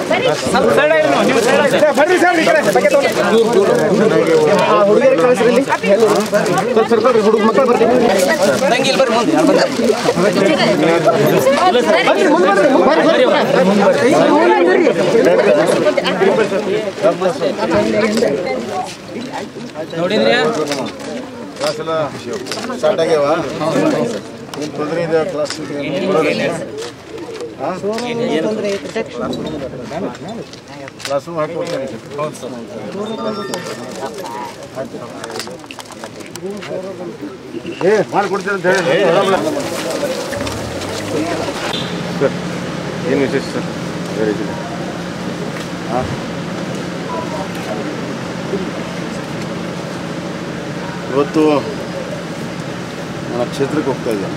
ಬರ್ರಿ ಸರ್ ಈ ಕಡೆ ಬಗ್ಗೆ ಹುಡುಗರಿಗೆ ಕಳಿಸ್ರಿ ಇಲ್ಲಿ. ಸ್ವಲ್ಪ ಸರ್ಕೊಳ್ರಿ ಹುಡುಗ ಮಕ್ಕಳು ಬರ್ರಿ ಕ್ಲಾಸ್ ಎಲ್ಲ ಸ್ಟಾರ್ಟ್ ಆಗ್ಯಾವ ಏನು ತೊಂದರೆ ಇದೆ ಕ್ಲಾಸ್ ಕ್ಲಾಸ್ ರೂಮ್ ಹಾಕೊಡ್ತೇನೆ ಏ ಮಾಡಿಕೊಡ್ತೀನಿ ಅಂತ ಹೇಳಿ ಸರ್ ಏನು ವಿಶೇಷ ಸರ್ ಬೇರೆ ಇದಿಲ್ಲ ಹಾಂ ಇವತ್ತು ನನ್ನ ಕ್ಷೇತ್ರಕ್ಕೆ ಹೋಗ್ತಾ ಇದ್ದೆ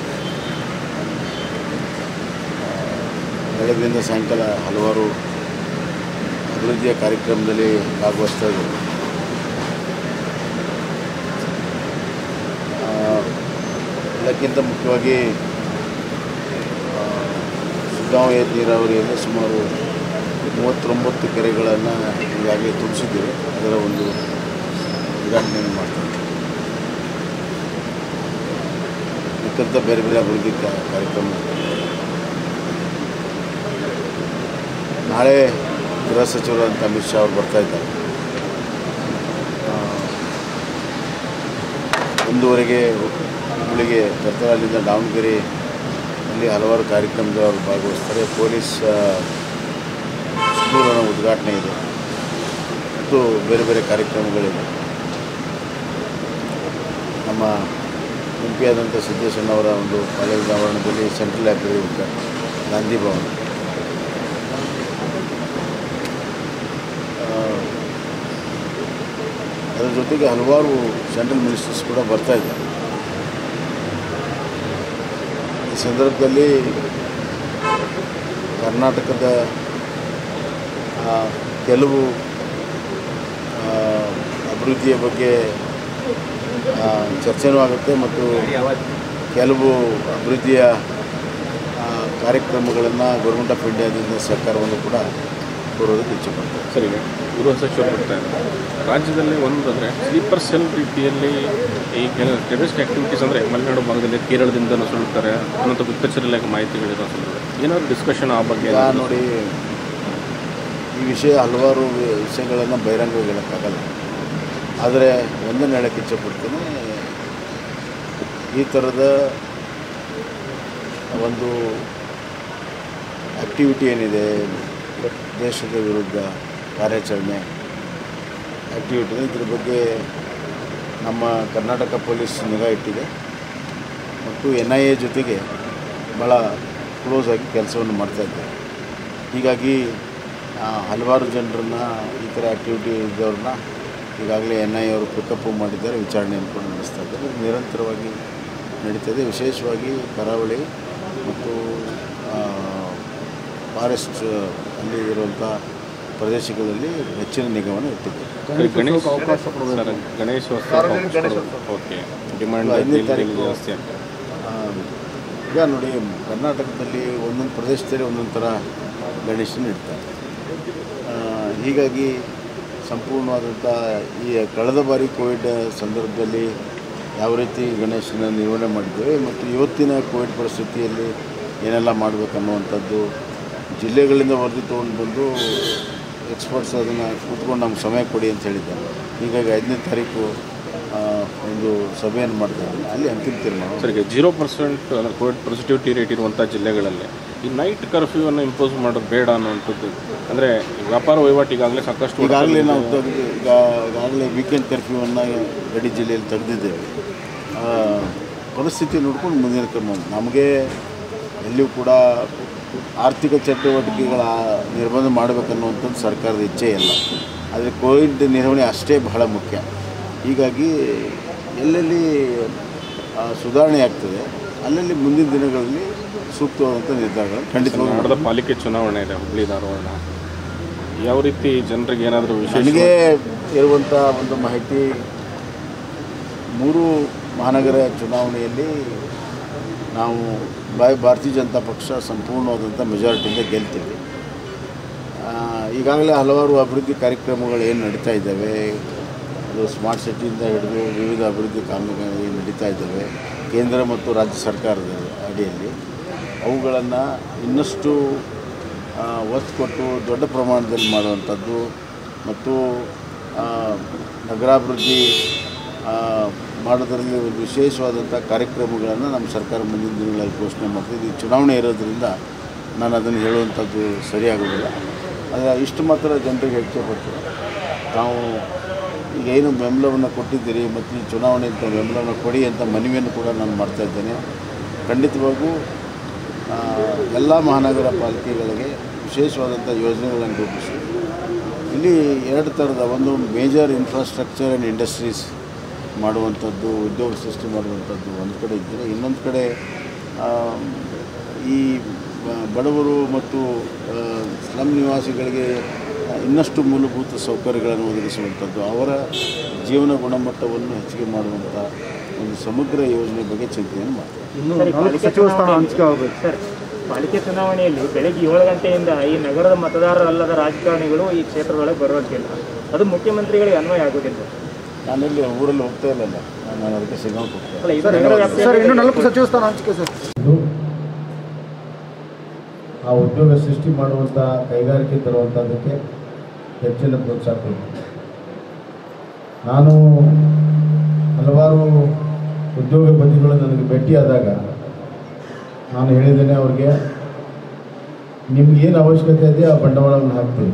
ಬೆಳಗ್ಗೆಯಿಂದ ಸಾಯಂಕಾಲ ಹಲವಾರು ಅಭಿವೃದ್ಧಿಯ ಕಾರ್ಯಕ್ರಮದಲ್ಲಿ ಭಾಗವಹಿಸ್ತಾ ಇದ್ದರು ಆ, ಎಲ್ಲಕ್ಕಿಂತ ಮುಖ್ಯವಾಗಿ ಆ, ಸುದ್ದಾವಯ ನೀರಾವರಿಯಲ್ಲಿ ಸುಮಾರು ಮೂವತ್ತೊಂಬತ್ತು ಕೆರೆಗಳನ್ನು ಈಗಾಗಲೇ ತುಂಬಿಸಿದ್ದೇವೆ ಅದರ ಒಂದು ಉದ್ಘಾಟನೆಯನ್ನು ಮಾಡ್ತಾರೆ ಮಿಕ್ಕಂತ ಬೇರೆ ಬೇರೆ ಅಭಿವೃದ್ಧಿ ಕಾ- ಕಾರ್ಯಕ್ರಮ ನಾಳೆ ಗೃಹ ಸಚಿವರು ಅಂತ ಅಮಿತ್ ಶಾ ಅವರು ಬರ್ತಾ ಇದ್ದಾರೆ ಆ, ಒಂದೂವರೆಗೆ ಹುಬ್ಬಳ್ಳಿಗೆ ಬರ್ತಾರೆ ಅಲ್ಲಿಂದ ದಾವಣಗೆರೆ ಅಲ್ಲಿ ಹಲವಾರು ಕಾರ್ಯಕ್ರಮದಲ್ಲಿ ಅವರು ಭಾಗವಹಿಸ್ತಾರೆ ಪೊಲೀಸ್ ಆ, ಸ್ಕೂಲನ ಉದ್ಘಾಟನೆ ಇದೆ ಮತ್ತು ಬೇರೆ ಬೇರೆ ಕಾರ್ಯಕ್ರಮಗಳಿವೆ ನಮ್ಮ ಎಂ ಪಿ ಆದಂಥ ಸಿದ್ದೇಶಣ್ಣವರ ಒಂದು ಕಾಲೇಜಿನ ಆವರಣದಲ್ಲಿ ಸೆಂಟ್ರಲ್ ಲೈಬ್ರರಿ ಉದ್ಘಾಟನೆ ಗಾಂಧಿ ಭವನ ಆ, ಅದರ ಜೊತೆಗೆ ಹಲವಾರು ಸೆಂಟ್ರಲ್ ಮಿನಿಸ್ಟರ್ಸ್ ಕೂಡ ಬರ್ತಾ ಇದ್ದಾರೆ ಈ ಸಂದರ್ಭದಲ್ಲಿ ಕರ್ನಾಟಕದ ಆ, ಕೆಲವು ಆ, ಅಭಿವೃದ್ಧಿಯ ಬಗ್ಗೆ ಆ, ಚರ್ಚೆನೂ ಆಗುತ್ತೆ ಮತ್ತು ಕೆಲವು ಅಭಿವೃದ್ಧಿಯ ಆ, ಕಾರ್ಯಕ್ರಮಗಳನ್ನು ಗೌರ್ಮೆಂಟ್ ಆಫ್ ಇಂಡಿಯಾದಿಂದ ಸರ್ಕಾರವನ್ನು ಕೂಡ ಕೋರೋದಕ್ಕೆ ಇಚ್ಛೆಪಡ್ತಾರೆ ಸರಿ ಗೃಹ ಸಚಿವರು ಬರ್ತಾ ಇದ್ದಾರೆ ರಾಜ್ಯದಲ್ಲಿ ಒಂದು ಅಂದರೆ ಸ್ಲೀಪರ್ ಸೆಲ್ ರೀತಿಯಲ್ಲಿ ಈ ಟೆರರಿಸ್ಟ್ ಆ್ಯಕ್ಟಿವಿಟೀಸ್ ಅಂದರೆ ಮಲೆನಾಡು ಭಾಗದಲ್ಲಿ ಕೇರಳದಿಂದ ನುಸುಳುತ್ತಾರೆ ಅನ್ನೋಂಥ ಗುಪ್ತಚರ ಇಲಾಖೆ ಮಾಹಿತಿಗಳಿರೋ ಸುಳ್ಳು ಏನಾದ್ರು ಡಿಸ್ಕಷನ್ ಆ ಬಗ್ಗೆ ಈಗ ನೋಡಿ ಈ ವಿಷಯ ಹಲವಾರು ವಿಷಯಗಳನ್ನು ಬಹಿರಂಗವಾಗಿ ಹೇಳೋಕ್ಕಾಗಲ್ಲ ಆದರೆ ಒಂದನ್ನು ಹೇಳೋಕ್ಕೆ ಇಚ್ಛೆಪಡ್ತೀನಿ ಈ ಥರದ ಒಂದು ಆ್ಯಕ್ಟಿವಿಟಿ ಏನಿದೆ ದೇಶದ ವಿರುದ್ಧ ಕಾರ್ಯಾಚರಣೆ ಆ್ಯಕ್ಟಿವಿಟಿ ಇದೆ ಇದ್ರ ಬಗ್ಗೆ ನಮ್ಮ ಕರ್ನಾಟಕ ಪೊಲೀಸ್ ನಿಗಾ ಇಟ್ಟಿದೆ ಮತ್ತು ಎನ್ ಐ ಎ ಜೊತೆಗೆ ಭಾಳ ಕ್ಲೋಸ್ ಆಗಿ ಕೆಲಸವನ್ನು ಮಾಡ್ತಾ ಇದ್ದಾರೆ ಹೀಗಾಗಿ ಆ, ಹಲವಾರು ಜನರನ್ನ ಈ ಥರ ಆ್ಯಕ್ಟಿವಿಟಿ ಇದ್ದವ್ರನ್ನ ಈಗಾಗಲೇ ಎನ್ ಐ ಅವರು ಪಿಕಪ್ ಮಾಡಿದ್ದಾರೆ ವಿಚಾರಣೆಯನ್ನು ಕೂಡ ನಡೆಸ್ತಾ ಇದ್ದಾರೆ ಇದು ನಿರಂತರವಾಗಿ ನಡೀತದೆ ವಿಶೇಷವಾಗಿ ಕರಾವಳಿ ಮತ್ತು ಫಾರೆಸ್ಟ್ ಅಲ್ಲಿ ಇರುವಂಥ ಪ್ರದೇಶಗಳಲ್ಲಿ ಹೆಚ್ಚಿನ ನಿಗಾವನ್ನು ಇಟ್ಟಿದ್ದಾರೆ ಸರಿ, Ganesh sir, Ganeshotsava okay demand ಐದನೇ ತಾರೀಕು. ಜಾಸ್ತಿ ಆಗ್ತದೆ ಆ, ಈಗ ನೋಡಿ ಕರ್ನಾಟಕದಲ್ಲಿ ಒಂದೊಂದು ಪ್ರದೇಶದಲ್ಲಿ ಒಂದೊಂದು ಥರ ಗಣೇಶನ ಇಡ್ತಾರೆ ಆ, ಹೀಗಾಗಿ ಸಂಪೂರ್ಣವಾದಂಥ ಈ ಕಳೆದ ಬಾರಿ ಕೋವಿಡ್ ಸಂದರ್ಭದಲ್ಲಿ ಯಾವ ರೀತಿ ಗಣೇಶನ ನಿರ್ವಹಣೆ ಮಾಡಿದ್ದೇವೆ ಮತ್ತು ಇವತ್ತಿನ ಕೋವಿಡ್ ಪರಿಸ್ಥಿತಿಯಲ್ಲಿ ಏನೆಲ್ಲ ಮಾಡಬೇಕನ್ನುವಂಥದ್ದು ಜಿಲ್ಲೆಗಳಿಂದ ವರದಿ ತೊಗೊಂಡು ಬಂದು ಎಕ್ಸ್ಪರ್ಟ್ಸ್ ಅದನ್ನು ಕೂತ್ಕೊಂಡು ನಮ್ಗೆ ಸಮಯ ಕೊಡಿ ಅಂತ ಹೇಳಿದ್ದಾರೆ ಹೀಗಾಗಿ ಐದನೇ ತಾರೀಕು ಆ, ಒಂದು ಸಭೆಯನ್ನು ಮಾಡ್ತಾ ಇದ್ದೀನಿ ಅಲ್ಲಿ ಅಂತಿಮ ತೀರ್ಮಾನ ಸರ್ ಈಗ zero percent Covid positivity rate ಇರುವಂಥ ಜಿಲ್ಲೆಗಳಲ್ಲಿ ಈ ನೈಟ್ ಕರ್ಫ್ಯೂವನ್ನು ಇಂಪೋಸ್ ಮಾಡೋದು ಬೇಡ ಅನ್ನುವಂಥದ್ದು ಅಂದರೆ ವ್ಯಾಪಾರ ವಹಿವಾಟು ಈಗಾಗಲೇ ಸಾಕಷ್ಟು ಈಗಾಗಲೇ ನಾವು ತೆಗೆದು ಈಗ ಈಗಾಗಲೇ ವೀಕೆಂಡ್ ಕರ್ಫ್ಯೂವನ್ನು ಗಡಿ ಜಿಲ್ಲೆಯಲ್ಲಿ ತೆಗೆದಿದ್ದೇವೆ ಆ, ಪರಿಸ್ಥಿತಿ ನೋಡ್ಕೊಂಡು ಮುಂದಿನ ಕ್ರಮ ನಮಗೆ ಎಲ್ಲಿಯೂ ಕೂಡ ಆರ್ಥಿಕ ಚಟುವಟಿಕೆಗಳ ನಿರ್ಬಂಧ ಮಾಡಬೇಕನ್ನುವಂಥದ್ದು ಸರ್ಕಾರದ ಇಚ್ಛೆ ಇಲ್ಲ ಆದರೆ ಕೋವಿಡ್ ನಿರ್ವಹಣೆ ಅಷ್ಟೇ ಬಹಳ ಮುಖ್ಯ ಹೀಗಾಗಿ ಎಲ್ಲೆಲ್ಲಿ ಆ, ಸುಧಾರಣೆ ಆಗ್ತದೆ ಅಲ್ಲಲ್ಲಿ ಮುಂದಿನ ದಿನಗಳಲ್ಲಿ ಸೂಕ್ತವಾದಂಥ ನಿರ್ಧಾರಗಳನ್ನು ಖಂಡಿತವಾಗಿ ನಡೆದ ಪಾಲಿಕೆ ಚುನಾವಣೆ ಇದೆ ಹುಬ್ಳಿ ಧಾರವಾಡ ಯಾವ ರೀತಿ ಜನರಿಗೆ ಏನಾದರೂ ವಿಶೇಷ ನನಗೆ ಇರುವಂಥ ಒಂದು ಮಾಹಿತಿ ಮೂರು ಮಹಾನಗರ ಚುನಾವಣೆಯಲ್ಲಿ ನಾವು ಬಾಯ್ ಭಾರತೀಯ ಜನತಾ ಪಕ್ಷ ಸಂಪೂರ್ಣವಾದಂಥ ಮೆಜಾರಿಟಿಯಿಂದ ಗೆಲ್ತೀವಿ ಆ, ಈಗಾಗಲೇ ಹಲವಾರು ಅಭಿವೃದ್ಧಿ ಕಾರ್ಯಕ್ರಮಗಳು ಏನು ನಡೀತಾ ಇದ್ದಾವೆ ಅದು ಸ್ಮಾರ್ಟ್ ಸಿಟಿಯಿಂದ ಹಿಡಿದು ವಿವಿಧ ಅಭಿವೃದ್ಧಿ ಕಾಮಗಾರಿ ನಡೀತಾ ಇದ್ದಾವೆ ಕೇಂದ್ರ ಮತ್ತು ರಾಜ್ಯ ಸರ್ಕಾರದ ಅಡಿಯಲ್ಲಿ ಅವುಗಳನ್ನು ಇನ್ನಷ್ಟು ಆ, ಒತ್ತು ಕೊಟ್ಟು ದೊಡ್ಡ ಪ್ರಮಾಣದಲ್ಲಿ ಮಾಡುವಂಥದ್ದು ಮತ್ತು ಆ, ನಗರಾಭಿವೃದ್ಧಿ ಆ, ಮಾಡೋದರಲ್ಲಿ ಒಂದು ವಿಶೇಷವಾದಂಥ ಕಾರ್ಯಕ್ರಮಗಳನ್ನು ನಮ್ಮ ಸರ್ಕಾರ ಮುಂದಿನ ದಿನಗಳಲ್ಲಿ ಘೋಷಣೆ ಮಾಡ್ತಿದ್ದು ಈ ಚುನಾವಣೆ ಇರೋದರಿಂದ ನಾನು ಅದನ್ನು ಹೇಳುವಂಥದ್ದು ಸರಿಯಾಗೋದಿಲ್ಲ ಆದರೆ ಇಷ್ಟು ಮಾತ್ರ ಜನರಿಗೆ ಹೆಚ್ಚೆ ಪಡ್ತಾರೆ ನಾವು ಈಗ ಏನು ಬೆಂಬಲವನ್ನು ಕೊಟ್ಟಿದ್ದೀರಿ ಮತ್ತು ಈ ಚುನಾವಣೆ ಅಂತ ಬೆಂಬಲವನ್ನು ಕೊಡಿ ಅಂತ ಮನವಿಯನ್ನು ಕೂಡ ನಾನು ಮಾಡ್ತಾ ಇದ್ದೇನೆ ಖಂಡಿತವಾಗೂ ಎಲ್ಲ ಮಹಾನಗರ ಪಾಲಿಕೆಗಳಿಗೆ ವಿಶೇಷವಾದಂಥ ಯೋಜನೆಗಳನ್ನು ರೂಪಿಸಿ ಇಲ್ಲಿ ಎರಡು ಥರದ ಒಂದು ಮೇಜರ್ ಇನ್ಫ್ರಾಸ್ಟ್ರಕ್ಚರ್ ಆ್ಯಂಡ್ ಇಂಡಸ್ಟ್ರೀಸ್ ಮಾಡುವಂಥದ್ದು ಉದ್ಯೋಗ ಸೃಷ್ಟಿ ಮಾಡುವಂಥದ್ದು ಒಂದು ಕಡೆ ಇದ್ದರೆ ಇನ್ನೊಂದು ಕಡೆ ಆ, ಈ ಬ- ಬಡವರು ಮತ್ತು ಆ, ಸ್ಲಮ್ ನಿವಾಸಿಗಳಿಗೆ ಇನ್ನಷ್ಟು ಮೂಲಭೂತ ಸೌಕರ್ಯಗಳನ್ನು ಒದಗಿಸುವಂಥದ್ದು ಅವರ ಜೀವನ ಗುಣಮಟ್ಟವನ್ನು ಹೆಚ್ಚಿಗೆ ಮಾಡುವಂಥ ಒಂದು ಸಮಗ್ರ ಯೋಜನೆ ಬಗ್ಗೆ ಚಿಂತೆಯನ್ನು ಮಾಡ್ತಾರೆ ಇನ್ನು ಸರಿ, ನಾಲ್ಕು ಪಾಲಿಕೆ ಸಚಿವ ಸ್ಥಾನ ಚುನಾವಣೆ- ಹಂಚಿಕೆ ಆಗಬೇಕು ಸರ್ ಪಾಲಿಕೆ ಚುನಾವಣೆಯಲ್ಲಿ ಬೆಳಗ್ಗೆ ಏಳು ಗಂಟೆಯಿಂದ ಈ ನಗರದ ಮತದಾರರಲ್ಲದ ರಾಜಕಾರಣಿಗಳು ಈ ಕ್ಷೇತ್ರದೊಳಗೆ ಬರೋದಿಲ್ಲ ಅದು ಮುಖ್ಯಮಂತ್ರಿಗಳಿಗೆ ಅನ್ವಯ ಆಗುವುದಿಲ್ಲ ನಾನೆಲ್ಲಿ ಊರಲ್ಲಿ ಹೋಗ್ತಾ ಇಲ್ಲಲ್ಲ ನಾನು ಅದಕ್ಕೆ ಸಿಗೋಕೆ ಹೋಗ್ತಾ ಅಲ್ಲ ಇದು ಸರ್ ನಗರ ಇನ್ನು- ವ್ಯಾಪ್ತಿಯಲ್ಲಿ ಸರ್ ಇನ್ನು ನಾಲ್ಕು ಸಚಿವ ಸ್ಥಾನ ಹಂಚಿಕೆ ಸರ್ ಇದು ಆ ಉದ್ಯೋಗ ಸೃಷ್ಟಿ ಮಾಡುವಂಥ ಕೈಗಾರಿಕೆ ತರುವಂಥದ್ದಕ್ಕೆ ಹೆಚ್ಚಿನ ಪ್ರೋತ್ಸಾಹ ಕೊಡ್ತೀನಿ ನಾನು ಹಲವಾರು ಉದ್ಯೋಗಪತಿಗಳು ನನಗೆ ಭೇಟಿಯಾದಾಗ ನಾನು ಹೇಳಿದ್ದೇನೆ ಅವ್ರಿಗೆ ನಿಮ್ಗೇನು ಅವಶ್ಯಕತೆ ಇದೆ ಆ ಬಂಡವಾಳವನ್ನು ಹಾಕ್ತೀವಿ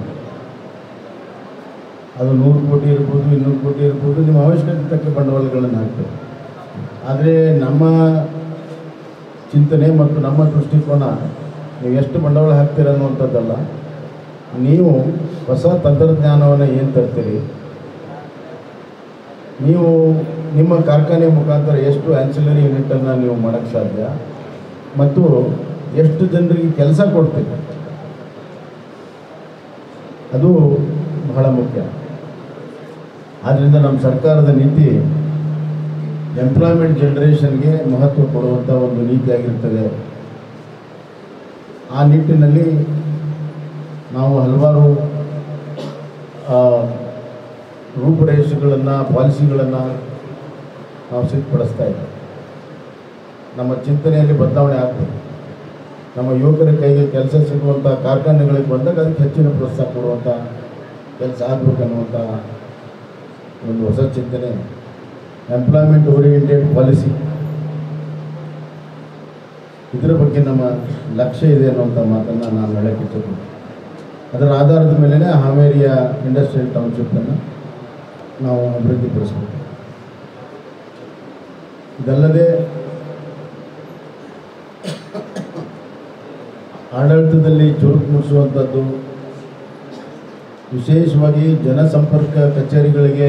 ಅದು ನೂರು ಕೋಟಿ ಇರ್ಬೋದು ಇನ್ನೂರು ಕೋಟಿ ಇರ್ಬೋದು ನಿಮ್ಮ ಅವಶ್ಯಕತೆ ತಕ್ಕ ಬಂಡವಾಳಗಳನ್ನು ಹಾಕ್ತೀವಿ ಆದರೆ ನಮ್ಮ ಚಿಂತನೆ ಮತ್ತು ನಮ್ಮ ದೃಷ್ಟಿಕೋನ ನೀವು ಎಷ್ಟು ಬಂಡವಾಳ ಹಾಕ್ತೀರ ಅನ್ನುವಂಥದ್ದಲ್ಲ ನೀವು ಹೊಸ ತಂತ್ರಜ್ಞಾನವನ್ನು ಏನು ತರ್ತೀರಿ ನೀವು ನಿಮ್ಮ ಕಾರ್ಖಾನೆ ಮುಖಾಂತರ ಎಷ್ಟು ಆ್ಯನ್ಸಿಲರಿ ಯೂನಿಟನ್ನು ನೀವು ಮಾಡೋಕ್ಕೆ ಸಾಧ್ಯ ಮತ್ತು ಎಷ್ಟು ಜನರಿಗೆ ಕೆಲಸ ಕೊಡ್ತೀರಿ ಅದು ಬಹಳ ಮುಖ್ಯ ಆದ್ದರಿಂದ ನಮ್ಮ ಸರ್ಕಾರದ ನೀತಿ ಎಂಪ್ಲಾಯ್ಮೆಂಟ್ ಜನ್ರೇಷನ್ಗೆ ಮಹತ್ವ ಕೊಡುವಂಥ ಒಂದು ನೀತಿಯಾಗಿರ್ತದೆ ಆ ನಿಟ್ಟಿನಲ್ಲಿ ನಾವು ಹಲವಾರು ಆ, ರೂಪುರೇಷೆಗಳನ್ನು ಪಾಲಿಸಿಗಳನ್ನು ನಾವು ಸಿದ್ಧಪಡಿಸ್ತಾ ಇದ್ದೇವೆ ನಮ್ಮ ಚಿಂತನೆಯಲ್ಲಿ ಬದಲಾವಣೆ ಆಗ್ತದೆ ನಮ್ಮ ಯುವಕರ ಕೈಗೆ ಕೆಲಸ ಸಿಗುವಂಥ ಕಾರ್ಖಾನೆಗಳಿಗೆ ಬಂದಾಗ ಅದಕ್ಕೆ ಹೆಚ್ಚಿನ ಪ್ರೋತ್ಸಾಹ ಕೊಡುವಂಥ ಕೆಲಸ ಆಗಬೇಕನ್ನುವಂಥ ಒಂದು ಹೊಸ ಚಿಂತನೆ ಎಂಪ್ಲಾಯ್ಮೆಂಟ್ ಓರಿಯೆಂಟೆಡ್ ಪಾಲಿಸಿ ಇದರ ಬಗ್ಗೆ ನಮ್ಮ ಲಕ್ಷ್ಯ ಇದೆ ಅನ್ನುವಂಥ ಮಾತನ್ನು ನಾನು ಹೇಳಕ್ಕೆ ಇಷ್ಟಪಡ್ತೀನಿ ಅದರ ಆಧಾರದ ಮೇಲೇ ಹಾವೇರಿಯ ಇಂಡಸ್ಟ್ರಿಯಲ್ ಟೌನ್ಶಿಪ್ಪನ್ನು ನಾವು ಅಭಿವೃದ್ಧಿಪಡಿಸಬೇಕು ಇದಲ್ಲದೆ ಆಡಳಿತದಲ್ಲಿ ಚುರುಕು ಮೂಡಿಸುವಂಥದ್ದು ವಿಶೇಷವಾಗಿ ಜನಸಂಪರ್ಕ ಕಚೇರಿಗಳಿಗೆ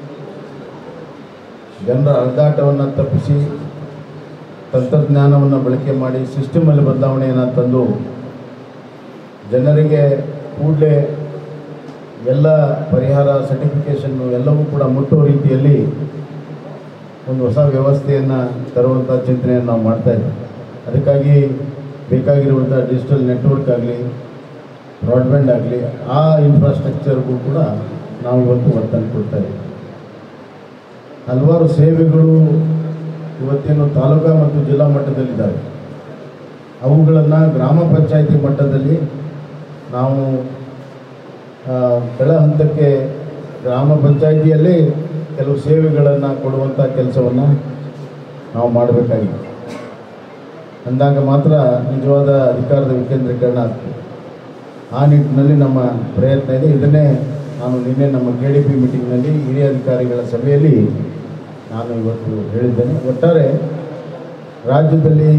ಜನರ ಅಲೆದಾಟವನ್ನು ತಪ್ಪಿಸಿ ತಂತ್ರಜ್ಞಾನವನ್ನು ಬಳಕೆ ಮಾಡಿ ಸಿಸ್ಟಮಲ್ಲಿ ಬದಲಾವಣೆಯನ್ನು ತಂದು ಜನರಿಗೆ ಕೂಡಲೇ ಎಲ್ಲ ಪರಿಹಾರ ಸರ್ಟಿಫಿಕೇಷನ್ನು ಎಲ್ಲವೂ ಕೂಡ ಮುಟ್ಟುವ ರೀತಿಯಲ್ಲಿ ಒಂದು ಹೊಸ ವ್ಯವಸ್ಥೆಯನ್ನು ತರುವಂಥ ಚಿಂತನೆಯನ್ನು ನಾವು ಮಾಡ್ತಾ ಇದ್ದೀವಿ ಅದಕ್ಕಾಗಿ ಬೇಕಾಗಿರುವಂಥ ಡಿಜಿಟಲ್ ನೆಟ್ವರ್ಕ್ ಆಗಲಿ ಬ್ರಾಡ್ಬ್ಯಾಂಡ್ ಆಗಲಿ ಆ ಇನ್ಫ್ರಾಸ್ಟ್ರಕ್ಚರ್ಗೂ ಕೂಡ ನಾವು ಇವತ್ತು ಒತ್ತನ್ನು ಕೊಡ್ತಾ ಇದ್ದೀವಿ ಹಲವಾರು ಸೇವೆಗಳು ಇವತ್ತೇನು ತಾಲೂಕಾ ಮತ್ತು ಜಿಲ್ಲಾ ಮಟ್ಟದಲ್ಲಿದ್ದಾವೆ ಅವುಗಳನ್ನು ಗ್ರಾಮ ಪಂಚಾಯಿತಿ ಮಟ್ಟದಲ್ಲಿ ನಾವು ಆ, ಕೆಳ ಹಂತಕ್ಕೆ ಗ್ರಾಮ ಪಂಚಾಯಿತಿಯಲ್ಲಿ ಕೆಲವು ಸೇವೆಗಳನ್ನು ಕೊಡುವಂಥ ಕೆಲಸವನ್ನು ನಾವು ಮಾಡಬೇಕಾಗಿದೆ ಅಂದಾಗ ಮಾತ್ರ ನಿಜವಾದ ಅಧಿಕಾರದ ವಿಕೇಂದ್ರೀಕರಣ ಆಗ್ತದೆ ಆ ನಿಟ್ಟಿನಲ್ಲಿ ನಮ್ಮ ಪ್ರಯತ್ನ ಇದೆ ಇದನ್ನೇ ನಾನು ನಿನ್ನೆ ನಮ್ಮ ಕೆ ಡಿ ಪಿ ಮೀಟಿಂಗ್ನಲ್ಲಿ ಹಿರಿಯ ಅಧಿಕಾರಿಗಳ ಸಭೆಯಲ್ಲಿ ನಾನು ಇವತ್ತು ಹೇಳಿದ್ದೇನೆ ಒಟ್ಟಾರೆ ರಾಜ್ಯದಲ್ಲಿ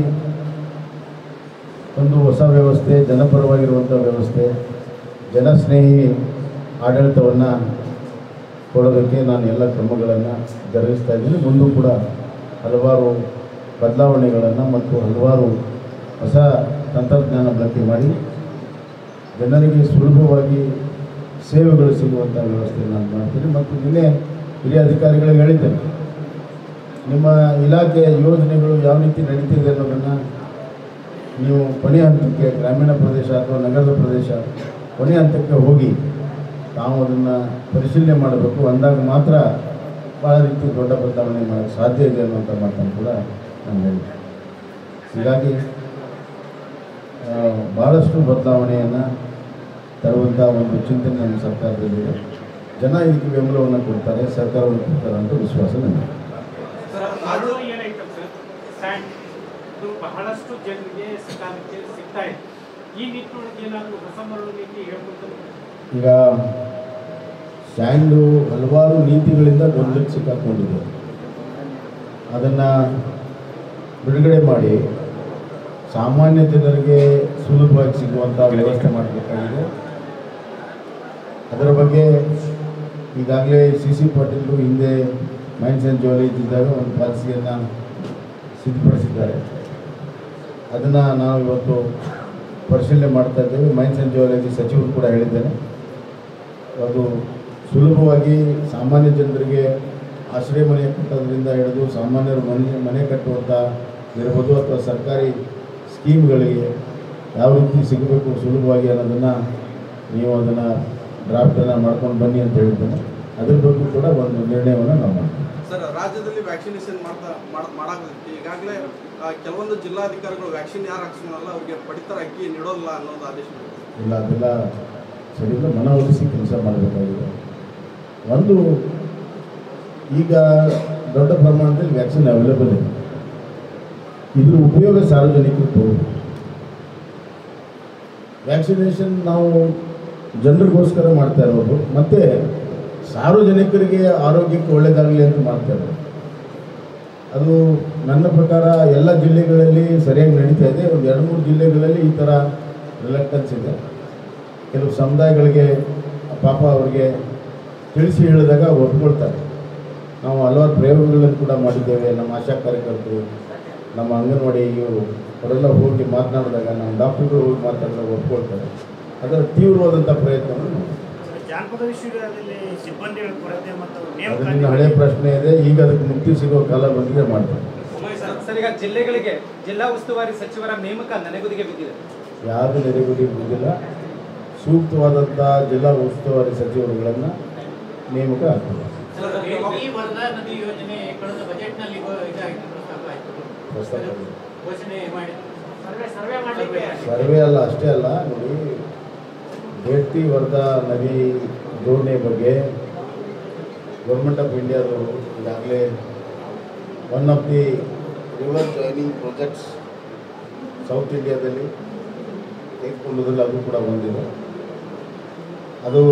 ಒಂದು ಹೊಸ ವ್ಯವಸ್ಥೆ ಜನಪರವಾಗಿರುವಂಥ ವ್ಯವಸ್ಥೆ ಜನಸ್ನೇಹಿ ಆಡಳಿತವನ್ನು ಕೊಡೋದಕ್ಕೆ ನಾನು ಎಲ್ಲ ಕ್ರಮಗಳನ್ನು ಜರುಗಿಸ್ತಾ ಇದ್ದೀನಿ ಮುಂದೂ ಕೂಡ ಹಲವಾರು ಬದಲಾವಣೆಗಳನ್ನು ಮತ್ತು ಹಲವಾರು ಹೊಸ ತಂತ್ರಜ್ಞಾನ ಬಳಕೆ ಮಾಡಿ ಜನರಿಗೆ ಸುಲಭವಾಗಿ ಸೇವೆಗಳು ಸಿಗುವಂಥ ವ್ಯವಸ್ಥೆ ನಾನು ಮಾಡ್ತೀನಿ ಮತ್ತು ನಿನ್ನೆ ಹಿರಿಯ ಅಧಿಕಾರಿಗಳಿಗೆ ಹೇಳಿದ್ದೇನೆ ನಿಮ್ಮ ಇಲಾಖೆಯ ಯೋಜನೆಗಳು ಯಾವ ರೀತಿ ನಡೀತಿದೆ ಅನ್ನೋದನ್ನು ನೀವು ಕೊನೆಯ ಹಂತಕ್ಕೆ ಗ್ರಾಮೀಣ ಪ್ರದೇಶ ಅಥವಾ ನಗರದ ಪ್ರದೇಶ ಕೊನೆ ಹಂತಕ್ಕೆ ಹೋಗಿ ತಾವು ಅದನ್ನು ಪರಿಶೀಲನೆ ಮಾಡಬೇಕು ಅಂದಾಗ ಮಾತ್ರ ಭಾಳ ರೀತಿ ದೊಡ್ಡ ಬದಲಾವಣೆ ಮಾಡೋಕ್ಕೆ ಸಾಧ್ಯ ಇದೆ ಅನ್ನುವಂಥ ಮಾತನ್ನು ಕೂಡ ನಾನು ಹೇಳಿದೆ ಹೀಗಾಗಿ ಆ, ಭಾಳಷ್ಟು ಬದಲಾವಣೆಯನ್ನು ತರುವಂಥ ಒಂದು ಚಿಂತನೆ ನಮ್ಮ ಸರ್ಕಾರದಲ್ಲಿದೆ ಜನ ಇದಕ್ಕೆ ಬೆಂಬಲವನ್ನು ಕೊಡ್ತಾರೆ ಸರ್ಕಾರವನ್ನು ಕೊಡ್ತಾರೆ ಅಂತ ವಿಶ್ವಾಸ ನನಗೆ ಅದು ಏನೈತಲ್ಲ ಸರ್ ಸ್ಯಾಂಡ್ ಇದು ಬಹಳಷ್ಟು ಜನರಿಗೆ ಸಕಾಲಕ್ಕೆ ಸಿಗ್ತಾ ಇದೆ ಈ ನಿಟ್ಟಿನೊಳಗೆ ಏನಾದರೂ ಹೊಸ ಮರಳು ನೀತಿ ಹೇಳ್ಕೊಳ್ತಾರೆ ಈಗ ಸ್ಟ್ಯಾಂಡು ಹಲವಾರು ನೀತಿಗಳಿಂದ ಗೊಂದಲಕ್ಕೆ ಸಿಕ್ಕಾಕೊಂಡಿದೆ ಅದನ್ನು ಬಿಡುಗಡೆ ಮಾಡಿ ಸಾಮಾನ್ಯ ಜನರಿಗೆ ಸುಲಭವಾಗಿ ಸಿಗುವಂಥ ವ್ಯವಸ್ಥೆ ಮಾಡಬೇಕಾಗಿದೆ ಅದರ ಬಗ್ಗೆ ಈಗಾಗಲೇ ಸಿ ಸಿ ಪಾಟೀಲ್ರು ಹಿಂದೆ ಮೈನ್ಸ್ ಆ್ಯಂಡ್ ಜ್ಯುವೆಲರೀಸ್ ಇದ್ದಾಗ ಒಂದು ಪಾಲಿಸಿಯನ್ನು ಸಿದ್ಧಪಡಿಸಿದ್ದಾರೆ ಅದನ್ನು ನಾವು ಇವತ್ತು ಪರಿಶೀಲನೆ ಮಾಡ್ತಾ ಇದ್ದೇವೆ ಮೈನ್ಸ್ ಆ್ಯಂಡ್ ಜ್ಯುವೆಲರಿ ಸಚಿವರು ಕೂಡ ಹೇಳಿದ್ದೇನೆ ಅದು ಸುಲಭವಾಗಿ ಸಾಮಾನ್ಯ ಜನರಿಗೆ ಆಶ್ರಯ ಮನೆ ಕಟ್ಟೋದ್ರಿಂದ ಹಿಡಿದು ಸಾಮಾನ್ಯರು ಮನೆ ಮನೆ ಕಟ್ಟುವಂಥ ಇರ್ಬೋದು ಅಥವಾ ಸರ್ಕಾರಿ ಸ್ಕೀಮ್ಗಳಿಗೆ ಯಾವ ರೀತಿ ಸಿಗಬೇಕು ಸುಲಭವಾಗಿ ಅನ್ನೋದನ್ನು ನೀವು ಅದನ್ನು ಡ್ರಾಫ್ಟನ್ನು ಮಾಡ್ಕೊಂಡು ಬನ್ನಿ ಅಂತ ಹೇಳಿದ್ದೇನೆ ಅದ್ರ ಬಗ್ಗೆ ಕೂಡ ಒಂದು ನಿರ್ಣಯವನ್ನು ನಾವು ಮಾಡ್ತೀವಿ ಸರ್ ರಾಜ್ಯದಲ್ಲಿ ವ್ಯಾಕ್ಸಿನೇಷನ್ ಮಾಡ್ತಾ ಮಾಡ್- ಮಾಡಾಕತ್ತೈತಿ ಈಗಾಗಲೇ ಆ, ಕೆಲವೊಂದು ಜಿಲ್ಲಾಧಿಕಾರಿಗಳು ವ್ಯಾಕ್ಸಿನ್ ಯಾರು ಹಾಕ್ಸ್ಕೊಳಲ್ಲ ಅವ್ರಿಗೆ ಪಡಿತರ ಅಕ್ಕಿ ನೀಡೋಲ್ಲ ಅನ್ನೋದು ಆದೇಶ ಮಾಡಿದ್ದಾರೆ. ಇಲ್ಲ ಅದೆಲ್ಲ ಸರಿಯಿಲ್ಲ ಮನವೊಲಿಸಿ ಕೆಲಸ ಮಾಡಬೇಕಾಗಿದೆ ಒಂದು ಈಗ ದೊಡ್ಡ ಪ್ರಮಾಣದಲ್ಲಿ ವ್ಯಾಕ್ಸಿನ್ ಅವೈಲೇಬಲ್ ಇದೆ ಇದ್ರ ಉಪಯೋಗ ಸಾರ್ವಜನಿಕರಿಗೆ ಬರುವುದು ವ್ಯಾಕ್ಸಿನೇಷನ್ ನಾವು ಜನರಿಗೋಸ್ಕರ ಮಾಡ್ತಾ ಇರೋದು ಮತ್ತು ಸಾರ್ವಜನಿಕರಿಗೆ ಆರೋಗ್ಯಕ್ಕೆ ಒಳ್ಳೆಯದಾಗಲಿ ಅಂತ ಮಾಡ್ತಾ ಇರೋದು ಅದು ನನ್ನ ಪ್ರಕಾರ ಎಲ್ಲ ಜಿಲ್ಲೆಗಳಲ್ಲಿ ಸರಿಯಾಗಿ ನಡೀತಾ ಇದೆ ಒಂದು ಎರಡು ಮೂರು ಜಿಲ್ಲೆಗಳಲ್ಲಿ ಈ ಥರ ರಿಲಕ್ಟನ್ಸ್ ಇದೆ ಕೆಲವು ಸಮುದಾಯಗಳಿಗೆ ಪಾಪ ಅವರಿಗೆ ತಿಳಿಸಿ ಹೇಳಿದಾಗ ಒಪ್ಕೊಳ್ತಾರೆ ನಾವು ಹಲವಾರು ಪ್ರಯೋಗಗಳನ್ನು ಕೂಡ ಮಾಡಿದ್ದೇವೆ ನಮ್ಮ ಆಶಾ ಕಾರ್ಯಕರ್ತರು ನಮ್ಮ ಅಂಗನವಾಡಿ ಇವರು ಅವರೆಲ್ಲ ಹೋಗಿ ಮಾತನಾಡಿದಾಗ ನಮ್ಮ ಡಾಕ್ಟರ್ಗಳು ಹೋಗಿ ಮಾತನಾಡಿದಾಗ ಒಪ್ಕೊಳ್ತಾರೆ ಅದರ ತೀವ್ರವಾದಂಥ ಪ್ರಯತ್ನವನ್ನು ನಾವು ಜಾನಪದ ವಿಶ್ವವಿದ್ಯಾಲಯದಲ್ಲಿ ಸಿಬ್ಬಂದಿಗಳ ಕೊರತೆ ಮತ್ತು ಅದರಿಂದ ನೇಮಕಾತಿ ಹಳೆ ಪ್ರಶ್ನೆ ಇದೆ ಈಗ ಅದಕ್ಕೆ ಮುಕ್ತಿ ಸಿಗೋ ಕಾಲ ಬಂದಿದೆ ಮಾಡ್ತಾರೆ ಸರ್ ಸರ್ ಈಗ ಜಿಲ್ಲೆಗಳಿಗೆ ಜಿಲ್ಲಾ ಉಸ್ತುವಾರಿ ಸಚಿವರ ನೇಮಕ ನೆನೆಗುದಿಗೆ ಬಿದ್ದಿದೆ ಯಾರು ನೆರೆಗುಡಿ ಬಿದ್ದಿಲ್ಲ ಸೂಕ್ತವಾದಂಥ ಜಿಲ್ಲಾ ಉಸ್ತುವಾರಿ ಸಚಿವರುಗಳನ್ನು ನೇಮಕ ಆಗ್ತದೆ ಈ ವರದಾ ನದಿ ಯೋಜನೆ ಕಳೆದ ಬಜೆಟ್ನಲ್ಲಿ ಇದಾಯಿತು ಪ್ರಸ್ತಾಪ ಆಯಿತು ಪ್ರಸ್ತಾಪ ಇದೆ. ಘೋಷಣೆ ಮಾಡಿ ಸರ್ವೆ ಸರ್ವೆ ಮಾಡಲಿಕ್ಕೆ ಸರ್ವೆ ಅಲ್ಲ ಅಷ್ಟೇ ಅಲ್ಲ ನೋಡಿ ಬೇಡ್ತಿ ವರ್ಧಾ ನದಿ ಜೋಡಣೆ ಬಗ್ಗೆ ಗೌರ್ಮೆಂಟ್ ಆಫ್ ಇಂಡಿಯಾದವರು ಈಗಾಗಲೇ one of the river joining projects south ಇಂಡಿಯಾದಲ್ಲಿ ತೆಗೆದುಕೊಳ್ಳೋದ್ರಲ್ಲಿ ಅದು ಕೂಡ ಬಂದಿದೆ ಅದು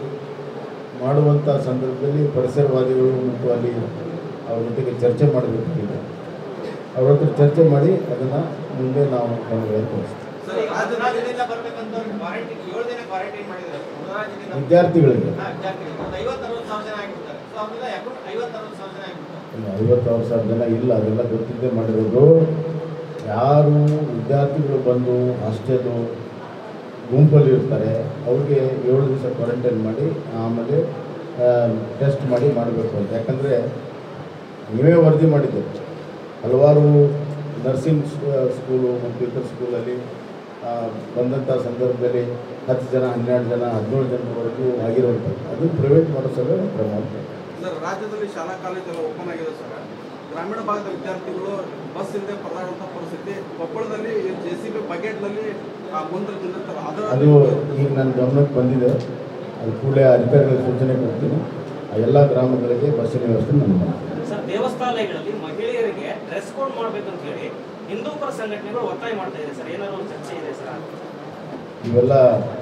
ಮಾಡುವಂಥ ಸಂದರ್ಭದಲ್ಲಿ ಪರಿಸರವಾದಿಗಳು ಮತ್ತು ಅಲ್ಲಿ ಅವ್ರ ಜೊತೆಗೆ ಚರ್ಚೆ ಮಾಡಬೇಕಾಗಿದೆ ಅವ್ರ ಹತ್ರ ಚರ್ಚೆ ಮಾಡಿ ಅದನ್ನು ಮುಂದೆ ನಾವು ಕೊನೆಗೆ ತೋರಿಸ್ತೀವಿ ಸರ್ ರಾಜ್ಯದಲ್ಲಿ ರಾಜ್ಯದಿಂದ ಬರ್ಬೇಕಂತ ಕ್ವಾರಂಟೈನ್ ಏಳು ದಿನ ಕ್ವಾರಂಟೈನ್ ಮಾಡಿದ್ದಾರೆ ರಾಜ್ಯದಿಂದ ವಿದ್ಯಾರ್ಥಿಗಳಿಗೆ ವಿದ್ಯಾರ್ಥಿಗಳು ಒಂದು ಐವತ್ತು ಅರವತ್ತು ಸಾವಿರ ಜನ ಆಗಿಬಿಡ್ತಾರೆ ಸೊ ಅವ್ರನ್ನ ಅಕೌಂಟ್ ಐವತ್ತು ಅರವತ್ತು ಸಾವಿರ ಜನ ಆಗಿಬಿಡ್ತಾರೆ ಇನ್ನು ಐವತ್ತಾರು ಸಾವಿರ ಜನ ಇಲ್ಲ ಅದೆಲ್ಲ ಗೊತ್ತಿದ್ದೇ ಮಾಡಿರೋದು ಯಾರು ವಿದ್ಯಾರ್ಥಿಗಳು ಬಂದು ಹಾಸ್ಟೆಲು ಗುಂಪಲ್ಲಿ ಇರ್ತಾರೆ ಅವ್ರಿಗೆ ಏಳು ದಿವಸ ಕ್ವಾರಂಟೈನ್ ಮಾಡಿ ಆಮೇಲೆ ಟೆಸ್ಟ್ ಮಾಡಿ ಮಾಡಬೇಕು ಅಂತ ಯಾಕಂದರೆ ನೀವೇ ವರದಿ ಮಾಡಿದ್ದೀರಿ ಹಲವಾರು ನರ್ಸಿಂಗ್ ಸ್ಕೂಲು ಮತ್ತು ಇತರ ಸ್ಕೂಲಲ್ಲಿ ಆ, ಬಂದಂಥ ಸಂದರ್ಭದಲ್ಲಿ ಹತ್ತು ಜನ ಹನ್ನೆರಡು ಜನ ಹದಿನೇಳು ಜನರವರೆಗೂ ಆಗಿರುವಂಥದ್ದು ಅದನ್ನು ಪ್ರೈವೇಟ್ ಮಾಡಿಸಲು ಕ್ರಮ ಅಂತ ಸರ್ ರಾಜ್ಯದಲ್ಲಿ ಶಾಲಾ ಕಾಲೇಜೆಲ್ಲ ಓಪನ್ ಆಗಿದೆ ಸರ್ ಗ್ರಾಮೀಣ ಭಾಗದ ವಿದ್ಯಾರ್ಥಿಗಳು ಬಸ್ ಇಲ್ಲದೆ ಪರದಾಡುವಂಥ ಪರಿಸ್ಥಿತಿ ಕೊಪ್ಪಳದಲ್ಲಿ ಜೆ ಸಿ ಬಿ ಬಗೆಟ್ನಲ್ಲಿ ಗೊಂದಲ ನಿಂತಿರ್ತಾರೆ ಅದರ ಅದು ಈಗ ನನ್ನ ಗಮನಕ್ಕೆ ಬಂದಿದೆ ಅದು ಕೂಡಲೇ ಅಧಿಕಾರಿಗಳಿಗೆ ಸೂಚನೆ ಕೊಡ್ತೀನಿ ಆ ಎಲ್ಲ ಗ್ರಾಮಗಳಿಗೆ ಬಸ್ಸಿನ ವ್ಯವಸ್ಥೆ ನಾನು ಮಾಡ್ತೀನಿ ಸರ್ ದೇವಸ್ಥಾನಗಳಲ್ಲಿ ಮಹಿಳೆಯರಿಗೆ ಡ್ರೆಸ್ ಕೋಡ್ ಮಾಡ್ಬೇಕಂತ ಹೇಳಿ ಹಿಂದೂ ಪರ ಸಂಘಟನೆಗಳು ಒತ್ತಾಯ ಮಾಡ್ತಾ ಇದೆ ಸರ್ ಏನಾದ್ರು ಒಂದು ಚರ್ಚೆ ಇದೆ ಸರ್ ಇವೆಲ್ಲ